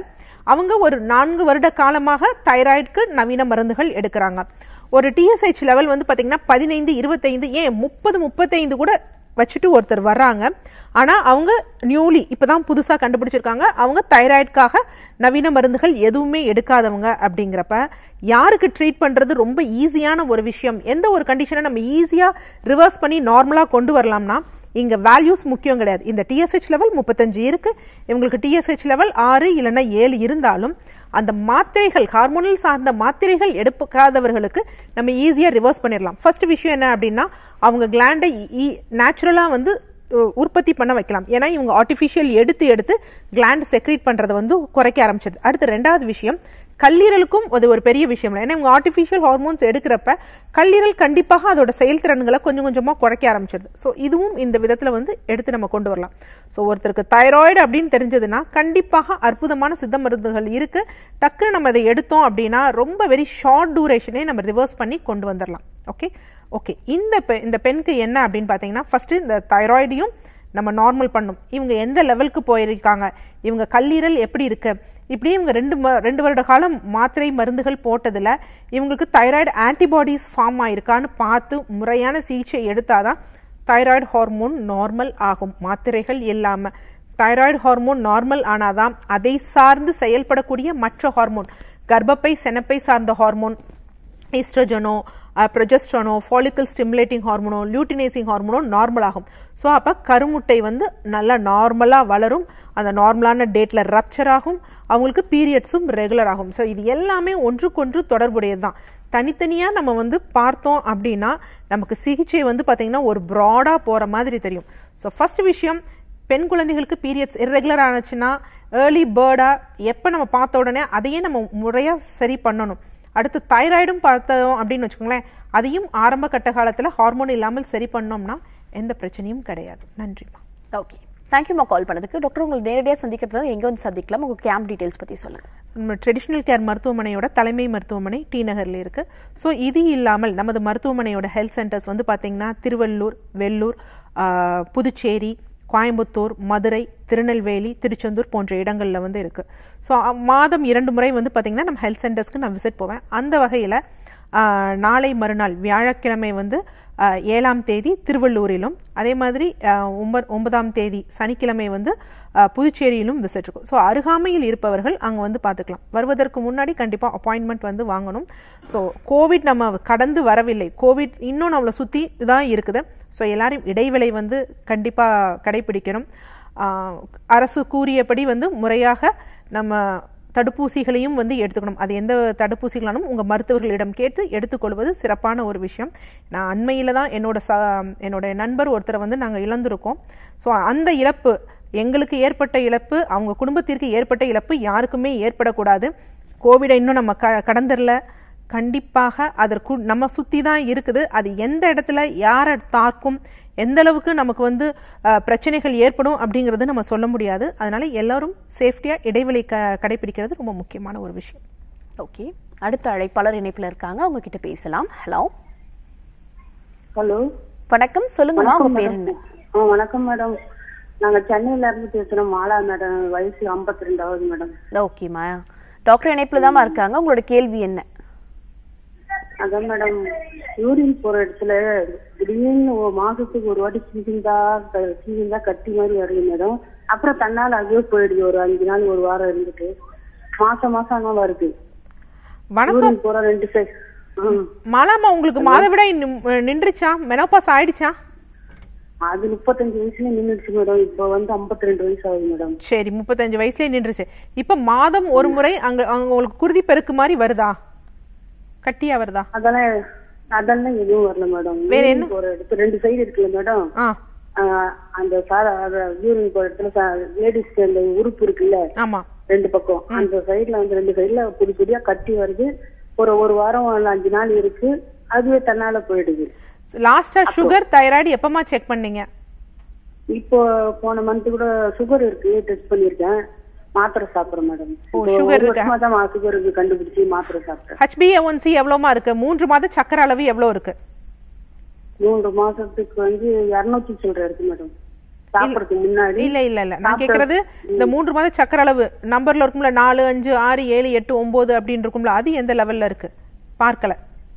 அவங்க ஒரு நான்கு வருட காலமாக தைராய்டுக்கு நவீன மருந்துகள் எடுக்கிறாங்க ஒரு டிஎஸ்ஹெச் லெவல் வந்து பாத்தீங்கன்னா பதினைந்து இருபத்தைந்து ஏன் முப்பது முப்பத்தைந்து கூட வச்சுட்டு ஒருத்தர் வர்றாங்க ஆனா அவங்க நியூலி இப்பதான் புதுசா கண்டுபிடிச்சிருக்காங்க அவங்க தைராய்டுக்காக நவீன மருந்துகள் எதுவுமே எடுக்காதவங்க அப்படிங்கிறப்ப யாருக்கு ட்ரீட் பண்றது ரொம்ப ஈஸியான ஒரு விஷயம் எந்த ஒரு கண்டிஷனை நம்ம ஈஸியா ரிவர்ஸ் பண்ணி நார்மலா கொண்டு வரலாம்னா இங்க வேல்யூஸ் முக்கியம் கிடையாது இந்த டிஎஸ்ஹெச் லெவல் முப்பத்தஞ்சு இருக்கு இவங்களுக்கு டிஎஸ்ஹெச் லெவல் ஆறு இல்லைன்னா ஏழு இருந்தாலும் அந்த மாத்திரைகள் ஹார்மோனல் சார்ந்த மாத்திரைகள் எடுக்காதவர்களுக்கு நம்ம ஈஸியா ரிவர்ஸ் பண்ணிடலாம் ஃபர்ஸ்ட் விஷயம் என்ன அப்படின்னா அவங்க கிளாண்டை நேச்சுரலா வந்து உ- உற்பத்தி பண்ண வைக்கலாம் ஏன்னா இவங்க ஆர்டிஃபிஷியல் எடுத்து எடுத்து கிளாண்ட் செக்ரேட் பண்றதை வந்து குறைக்க ஆரம்பிச்சிருது அடுத்து ரெண்டாவது விஷயம் கல்லீரலுக்கும் அது ஒரு பெரிய விஷயம் இல்லை ஏன்னா இவங்க ஆர்டிஃபிஷியல் ஹார்மோன்ஸ் எடுக்கிறப்ப கல்லீரல் கண்டிப்பாக அதோட செயல்திறன்களை கொஞ்சம் கொஞ்சமா குறைக்க ஆரம்பிச்சிருது ஸோ இதுவும் இந்த விதத்துல வந்து எடுத்து நம்ம கொண்டு வரலாம் ஸோ ஒருத்தருக்கு தைராய்டு அப்படின்னு தெரிஞ்சதுன்னா கண்டிப்பாக அற்புதமான சித்த மருந்துகள் இருக்கு டக்குன்னு நம்ம அதை எடுத்தோம் அப்படின்னா ரொம்ப வெரி ஷார்ட் டூரேஷனே நம்ம ரிவர்ஸ் பண்ணி கொண்டு வந்துடலாம் ஓகே ஓகே இந்த பெ- இந்த பெண்ணுக்கு என்ன அப்படின்னு பார்த்தீங்கன்னா ஃபர்ஸ்ட் இந்த தைராய்டையும் நம்ம நார்மல் பண்ணும் இவங்க எந்த லெவலுக்கு போயிருக்காங்க இவங்க கல்லீரல் எப்படி இருக்கு இப்படியே இவங்க ரெண்டு ம- ரெண்டு வருட காலம் மாத்திரை மருந்துகள் போட்டதுல இவங்களுக்கு தைராய்டு ஆன்டிபாடிஸ் ஃபார்ம் ஆயிருக்கான்னு பார்த்து முறையான சிகிச்சை எடுத்தாதான் தைராய்டு ஹார்மோன் நார்மல் ஆகும் மாத்திரைகள் இல்லாம தைராய்டு ஹார்மோன் நார்மல் ஆனாதான் அதை சார்ந்து செயல்படக்கூடிய மற்ற ஹார்மோன் கர்ப்பப்பை செனப்பை சார்ந்த ஹார்மோன் ஈஸ்ட்ரஜனோ ப்ரொஜெஸ்ட்ரானோ ஃபாலிக்கல் ஸ்டிமுலேட்டிங் ஹார்மோனோ லியூட்டினேசிங் ஹார்மோனோ நார்மல் ஆகும் ஸோ அப்போ கருமுட்டை வந்து நல்லா நார்மலாக வளரும் அந்த நார்மலான டேட்டில் ரப்சர் ஆகும் அவங்களுக்கு பீரியட்ஸும் ரெகுலர் ஆகும் ஸோ இது எல்லாமே ஒன்றுக்கொன்று தொடர்புடையது தான் தனித்தனியாக நம்ம வந்து பார்த்தோம் அப்படின்னா நமக்கு சிகிச்சை வந்து பார்த்தீங்கன்னா ஒரு ப்ராடாக போகிற மாதிரி தெரியும் ஸோ ஃபர்ஸ்ட் விஷயம் பெண் குழந்தைகளுக்கு பீரியட்ஸ் irregular ஆனுச்சுன்னா ஏர்லி பேர்டாக எப்போ நம்ம பார்த்த உடனே அதையே நம்ம முறையாக சரி பண்ணணும் அடுத்து தைராய்டும் பார்த்தோம் அப்படின்னு வச்சுக்கோங்களேன் அதையும் ஆரம்ப கட்ட காலத்தில் ஹார்மோன் இல்லாமல் சரி பண்ணோம்னா எந்த பிரச்சனையும் கிடையாது நன்றிம்மா ஓகே தேங்க்யூமா கால் பண்ணதுக்கு டாக்டர் உங்களுக்கு நேரடியாக சந்திக்கிறது எங்க வந்து சந்திக்கலாம் உங்க கேம்ப் டீடைல்ஸ் பத்தி சொல்லுங்க நம்ம ட்ரெடிஷ்னல் கேர் மருத்துவமனையோட தலைமை மருத்துவமனை டி நகர்ல இருக்கு ஸோ இது இல்லாமல் நமது மருத்துவமனையோட ஹெல்த் சென்டர்ஸ் வந்து பார்த்தீங்கன்னா திருவள்ளூர் வெள்ளூர் ஆஹ், புதுச்சேரி கோயம்புத்தூர் மதுரை திருநெல்வேலி திருச்செந்தூர் போன்ற இடங்கள்ல வந்து இருக்கு ஸோ மாதம் இரண்டு முறை வந்து பார்த்தீங்கன்னா நம்ம ஹெல்த் சென்டர்ஸ்க்கு நான் விசிட் போவேன் அந்த வகையில் நாளை மறுநாள் வியாழக்கிழமை வந்து ஆஹ், ஏழாம் தேதி திருவள்ளூரிலும் அதே மாதிரி ஆஹ், ஒன்ப ஒன்பதாம் தேதி சனிக்கிழமை வந்து ஆஹ், புதுச்சேரியிலும் விசிட் இருக்கும் ஸோ அருகாமையில் இருப்பவர்கள் அங்கே வந்து பார்த்துக்கலாம் வருவதற்கு முன்னாடி கண்டிப்பாக அப்பாயின்மெண்ட் வந்து வாங்கணும் ஸோ கோவிட் நம்ம கடந்து வரவில்லை கோவிட் இன்னும் நம்மளை சுற்றி தான் இருக்குது ஸோ எல்லாரும் இடைவேளை வந்து கண்டிப்பாக கடைபிடிக்கணும் ஆஹ், அரசு கூறியபடி வந்து முறையாக நம்ம தடுப்பூசிகளையும் வந்து எடுத்துக்கணும் அது எந்த தடுப்பூசிகளாலும் உங்கள் மருத்துவர்களிடம் கேட்டு எடுத்துக்கொள்வது சிறப்பான ஒரு விஷயம் நான் அண்மையில் தான் என்னோட ச என்னோட நண்பர் ஒருத்தரை வந்து நாங்கள் இழந்திருக்கோம் ஸோ அந்த இழப்பு எங்களுக்கு ஏற்பட்ட இழப்பு அவங்க குடும்பத்திற்கு ஏற்பட்ட இழப்பு யாருக்குமே ஏற்படக்கூடாது கோவிடை இன்னும் நம்ம க கடந்துடல கண்டிப்பாக அதற்கு நம்ம சுற்றி தான் இருக்குது அது எந்த இடத்துல யாரை தாக்கும் எந்த அளவுக்கு நமக்கு வந்து அஹ், பிரச்சனைகள் ஏற்படும் அப்படிங்கிறது நம்ம சொல்ல முடியாது அதனால எல்லாரும் சேஃப்டியாக இடைவெளி க கடைபிடிக்கிறது ரொம்ப முக்கியமான ஒரு விஷயம் ஓகே அடுத்த அழைப்பாளர் இணைப்புல இருக்காங்க அவங்க கிட்ட பேசலாம் ஹலோ ஹலோ வணக்கம் சொல்லுங்கம்மா உங்க பேர் என்ன ஆ வணக்கம் மேடம் நாங்க சென்னையில இருந்து பேசுறோம் மாலா மேடம் வயசு 52 ரெண்டாவது மேடம் ஓகேம்மா டாக்டர் இணைப்புல தாம்மா இருக்காங்க உங்களோட கேள்வி என்ன அதான் மேடம் யூரின் போற இடத்துல திடீர்னு ஒரு மாசத்துக்கு ஒரு வாட்டி சிந்திந்தா சிந்திந்தா கட்டி மாதிரி வருது மேடம் அப்புறம் தன்னால அதுவே போயிடுது ஒரு அஞ்சு நாள் ஒரு வாரம் இருந்துட்டு மாசம் மாசம் ஆனா வருது வணக்கம் யூரின் போற ரெண்டு சைடு மாலாமா உங்களுக்கு மாதவிடாய் நின்- நின்றுச்சா மெனோபாஸ் ஆயிடுச்சா அது முப்பத்தஞ்சு வயசுல நின்றுச்சு மேடம் இப்போ வந்து 52 ரெண்டு வயசு ஆகுது மேடம் சரி முப்பத்தஞ்சு வயசுலயே நின்றுச்சு இப்ப மாதம் ஒரு முறை அங்க அங்க உங்களுக்கு குருதி பெருக்கு மாதிரி வருதா கட்டியா வருதா அதெல்லாம் அதெல்லாம் எதுவும் வரல மேடம் வேற யூரின் என்ன? போற இடத்துல ரெண்டு சைடு இருக்குல்ல மேடம் ஆ ஆஹ் அந்த சார யூரின் போற இடத்துல லேடிஸ்க்கு அந்த உறுப்பு இருக்குல்ல ஆமா ரெண்டு பக்கம் அந்த சைடுல வந்து ரெண்டு சைடுல பொடி பொடியா கட்டி வருது ஒரு ஒரு வாரம் இல்ல அஞ்சு நாள் இருக்கு அதுவே தன்னால போயிடுது லாஸ்டா சுகர் தைராய்டு எப்பமா செக் பண்ணீங்க இப்போ போன மந்த் கூட சுகர் இருக்கு டெஸ்ட் பண்ணிருக்கேன் மாத்திரை சாப்பிடுறேன் மேடம் ஓ, sugar இருக்கா? வருஷமா தான் சுகர் இருக்கு கண்டுபிடிச்சு மாத்திரை சாப்பிட்டேன் ஹெச்பிஏஒன்சி எவ்வளோமா இருக்கு மூன்று மாத சக்கர அளவு எவ்வளோ இருக்கு மூன்று மாசத்துக்கு வந்து இருநூத்தி சில்லற இருக்கு மேடம் சாப்பிடறதுக்கு முன்னாடி இல்ல இல்ல இல்ல நான் கேக்குறது இந்த மூன்று மாத சக்கர அளவு நம்பர்ல இருக்கும்ல நாலு அஞ்சு ஆறு ஏழு எட்டு ஒன்பது அப்படின்னு இருக்கும்ல அது எந்த லெவல்ல இருக்கு பார்க்கல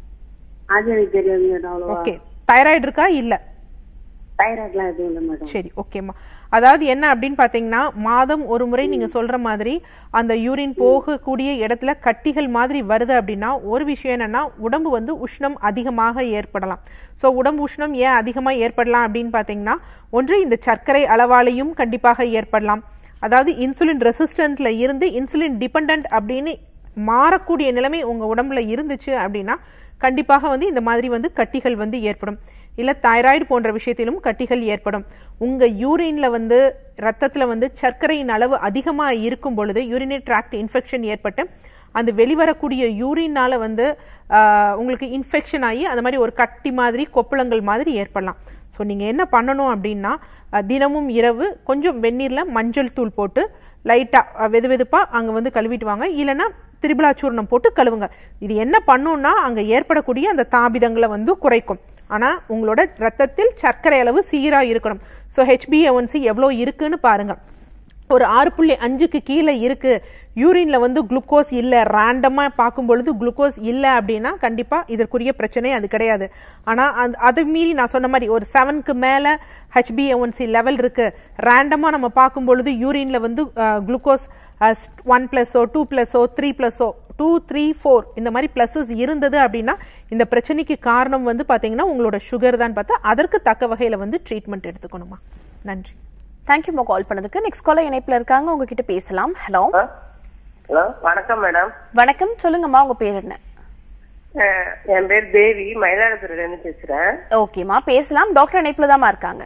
அது எனக்கு தெரியாது மேடம் அவ்வளவா ஓகே தைராய்டு இருக்கா இல்ல தைராய்ட்லாம் எதுவும் இல்லை மேடம் சரி ஓகேம்மா அதாவது என்ன அப்படின்னு பாத்தீங்கன்னா மாதம் ஒரு முறை நீங்க சொல்ற மாதிரி அந்த யூரின் போகக்கூடிய இடத்துல கட்டிகள் மாதிரி வருது அப்படின்னா ஒரு விஷயம் என்னன்னா உடம்பு வந்து உஷ்ணம் அதிகமாக ஏற்படலாம் ஸோ உடம்பு உஷ்ணம் ஏன் அதிகமாக ஏற்படலாம் அப்படின்னு பாத்தீங்கன்னா ஒன்று இந்த சர்க்கரை அளவாலையும் கண்டிப்பாக ஏற்படலாம் அதாவது இன்சுலின் ரெசிஸ்டன்ட்ல இருந்து இன்சுலின் டிபெண்ட் அப்படின்னு மாறக்கூடிய நிலைமை உங்க உடம்புல இருந்துச்சு அப்படின்னா கண்டிப்பாக வந்து இந்த மாதிரி வந்து கட்டிகள் வந்து ஏற்படும் இல்ல தைராய்டு போன்ற விஷயத்திலும் கட்டிகள் ஏற்படும் உங்க யூரின்ல வந்து ரத்தத்துல வந்து சர்க்கரையின் அளவு அதிகமா இருக்கும் பொழுது யூரினரி ட்ராக்ட் இன்ஃபெக்ஷன் ஏற்பட்டு அந்த வெளிவரக்கூடிய யூரினால வந்து ஆஹ், உங்களுக்கு இன்ஃபெக்ஷன் ஆகி அந்த மாதிரி ஒரு கட்டி மாதிரி கொப்பளங்கள் மாதிரி ஏற்படலாம் ஸோ நீங்கள் என்ன பண்ணணும் அப்படின்னா அஹ், தினமும் இரவு கொஞ்சம் வெந்நீரில் மஞ்சள் தூள் போட்டு லைட்டாக வெது வெதுப்பாக அங்கே வந்து கழுவிட்டு வாங்க இல்லைன்னா திரிபுலா சூர்ணம் போட்டு கழுவுங்க இது என்ன பண்ணுன்னா அங்கே ஏற்படக்கூடிய அந்த தாபிதங்களை வந்து குறைக்கும் ஆனால் உங்களோட ரத்தத்தில் சர்க்கரை அளவு சீராக இருக்கணும் ஸோ ஹெச்பிஏஒன்சி எவ்வளோ இருக்குன்னு பாருங்க ஒரு ஆறு புள்ளி அஞ்சுக்கு கீழே இருக்கு யூரின்ல வந்து குளுக்கோஸ் இல்ல ரேண்டமா பார்க்கும் பொழுது குளுக்கோஸ் இல்ல அப்படின்னா கண்டிப்பா இதற்குரிய பிரச்சனை அது கிடையாது ஆனா அந்த- அதை மீறி நான் சொன்ன மாதிரி ஒரு செவனுக்கு மேல ஹெச்பிஏஒன்சி லெவல் இருக்கு ரேண்டமா நம்ம பார்க்கும் பொழுது யூரின்ல வந்து குளுக்கோஸ் ஒன் பிளஸோ டூ பிளஸோ த்ரீ பிளஸோ டூ த்ரீ ஃபோர் இந்த மாதிரி பிளஸஸ் இருந்தது அப்படின்னா இந்த பிரச்சனைக்கு காரணம் வந்து பாத்தீங்கன்னா உங்களோட சுகர் தான் பார்த்தா அதற்கு தக்க வகையில வந்து ட்ரீட்மெண்ட் எடுத்துக்கணுமா நன்றி தேங்க்யூமா கால் பண்ணதுக்கு நெக்ஸ்ட் காலர் இணைப்புல இருக்காங்க உங்ககிட்ட பேசலாம் ஹலோ ஹலோ வணக்கம் மேடம் வணக்கம் சொல்லுங்கம்மா உங்க பேர் என்ன அஹ், என் பேர் தேவி மயிலாடுதுறையில இருந்து பேசுறேன் ஓகேம்மா பேசலாம் டாக்டர் இணைப்புல தாம்மா இருக்காங்க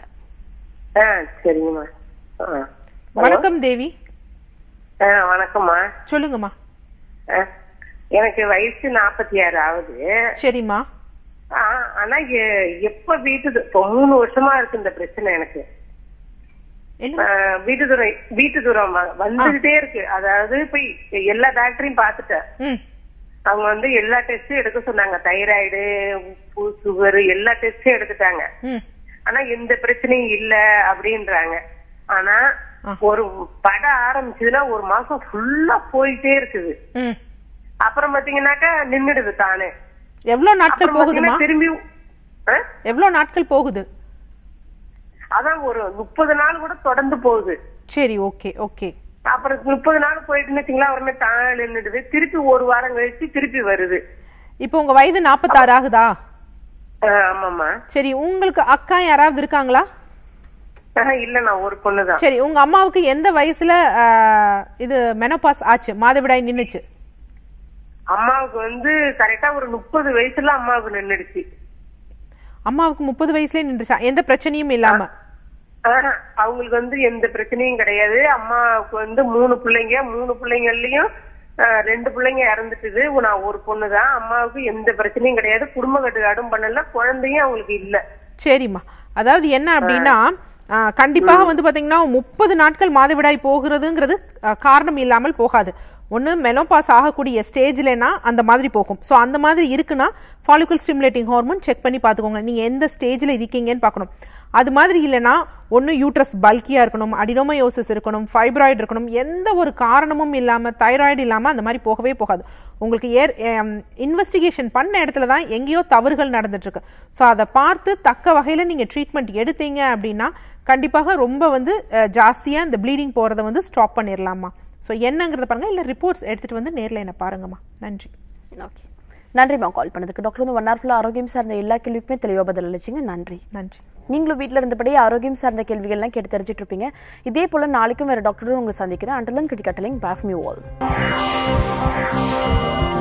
ஆ சரிங்கம்மா ஆ. வணக்கம் தேவி ஆ, வணக்கம்மா சொல்லுங்கம்மா ஆ, எனக்கு வயசு நாற்பத்தி ஆறு ஆகுது சரிம்மா ஆ, ஆனா எ- எப்ப வீட்டு து- இப்போ மூணு வருஷமா இருக்கு இந்த பிரச்சனை எனக்கு என்ன ஆ, வீட்டு தூரம் வீட்டு தூரம் வ- வந்துகிட்டே இருக்கு அதாவது போய் எல்லா டாக்டரையும் பார்த்துட்டேன் ம் அவங்க வந்து எல்லா டெஸ்டும் எடுக்க சொன்னாங்க தைராய்டு உப்பு சுகர் எல்லா டெஸ்டும் எடுத்துட்டாங்க ம் ஆனா எந்த பிரச்சனையும் இல்ல அப்படின்றாங்க ஆனா ஒரு பட ஆரம்பிச்சதுன்னா ஒரு மாசம் ஃபுல்லா போயிட்டே இருக்குது ம் அப்புறம் பாத்தீங்கன்னாக்கா நின்னுடுது தானே எவ்வளவு நாட்கள் அப்புறம் போகுதுமா பாத்தீங்கன்னா திரும்பி ஆ? எவ்வளவு நாட்கள் போகுது அதான் ஒரு முப்பது நாள் கூட தொடர்ந்து போகுது சரி ஓகே ஓகே அப்புறம் முப்பது நாள் போயிட்டுன்னு வச்சுங்களா உடனே தானே நின்னுடுது திருப்பி ஒரு வாரம் கழிச்சு திருப்பி வருது இப்போ உங்க வயது நாற்பத்தாறு ஆகுதா ஆ, ஆமாம்மா சரி உங்களுக்கு அக்கா யாராவது இருக்காங்களா ஆஹா, இல்ல நான் ஒரு பொண்ணுதான் சரி உங்க அம்மாவுக்கு எந்த வயசுல ஆ, இது மெனோபாஸ் ஆச்சு மாதவிடாய் நின்னுச்சு அம்மாவுக்கு வந்து கரெக்டா ஒரு முப்பது வயசுல அம்மாவுக்கு நின்னுடுச்சு அம்மாவுக்கு முப்பது வயசுலயே நின்றுச்சா எந்த பிரச்சனையும் இல்லாம ஆஹா, அவங்களுக்கு வந்து எந்த பிரச்சனையும் கிடையாது அம்மாவுக்கு வந்து மூணு பிள்ளைங்க மூணு பிள்ளைங்கள்லயும் ஆஹ், ரெண்டு பிள்ளைங்க இறந்துட்டுது நான் ஒரு பொண்ணுதான் அம்மாவுக்கு எந்த பிரச்சனையும் கிடையாது குடும்ப கட்டுக்காடும் பண்ணல குழந்தையும் அவங்களுக்கு இல்ல சரிம்மா அதாவது என்ன அப்படின்னா ஆ, கண்டிப்பாக வந்து பாத்தீங்கன்னா முப்பது நாட்கள் மாதவிடாய் போகிறதுங்கிறது ஆ, காரணம் இல்லாமல் போகாது ஒண்ணு மெனோபாஸ் ஆகக்கூடிய ஸ்டேஜ்லனா அந்த மாதிரி போகும் சோ அந்த மாதிரி இருக்குன்னா ஃபாலிகுல் ஸ்டிமுலேட்டிங் ஹார்மோன் செக் பண்ணி பாத்துக்கோங்க நீங்க எந்த ஸ்டேஜ்ல இருக்கீங்கன்னு பார்க்கணும் அது மாதிரி இல்லைன்னா ஒன்று யூட்ரஸ் பல்கியா இருக்கணும் அடினோமயோசிஸ் இருக்கணும் ஃபைப்ராய்டு இருக்கணும் எந்த ஒரு காரணமும் இல்லாம தைராய்டு இல்லாம அந்த மாதிரி போகவே போகாது உங்களுக்கு ஏர் இன்வெஸ்டிகேஷன் பண்ண இடத்துல தான் எங்கேயோ தவறுகள் நடந்துட்டு இருக்கு ஸோ அதை பார்த்து தக்க வகையில நீங்க ட்ரீட்மெண்ட் எடுத்தீங்க அப்படின்னா கண்டிப்பாக ரொம்ப வந்து அஹ், ஜாஸ்தியா இந்த ப்ளீடிங் போறதை வந்து ஸ்டாப் பண்ணிடலாமா ஸோ என்னங்கிறத பாருங்க இல்ல ரிப்போர்ட்ஸ் எடுத்துட்டு வந்து நேர்ல என்ன பாருங்கம்மா நன்றி ஓகே நன்றிம்மா கால் பண்ணதுக்கு டாக்டர் வந்து ஒன் ஹவர் ஃபுல்லாக ஆரோக்கியம் சார்ந்த எல்லா கேள்விக்குமே தெளிவாக பதில் அளிச்சிங்க நன்றி நன்றி நீங்களும் வீட்டில் இருந்தபடி ஆரோக்கியம் சார்ந்த கேள்விகள்லாம் கேட்டு தெரிஞ்சுட்டு இருப்பீங்க இதே போல நாளைக்கும் வேற டாக்டரும் உங்களை சந்திக்கிறேன் அண்டர்லன் கிட்டி கட்டலிங் பேஃப் மீ வால்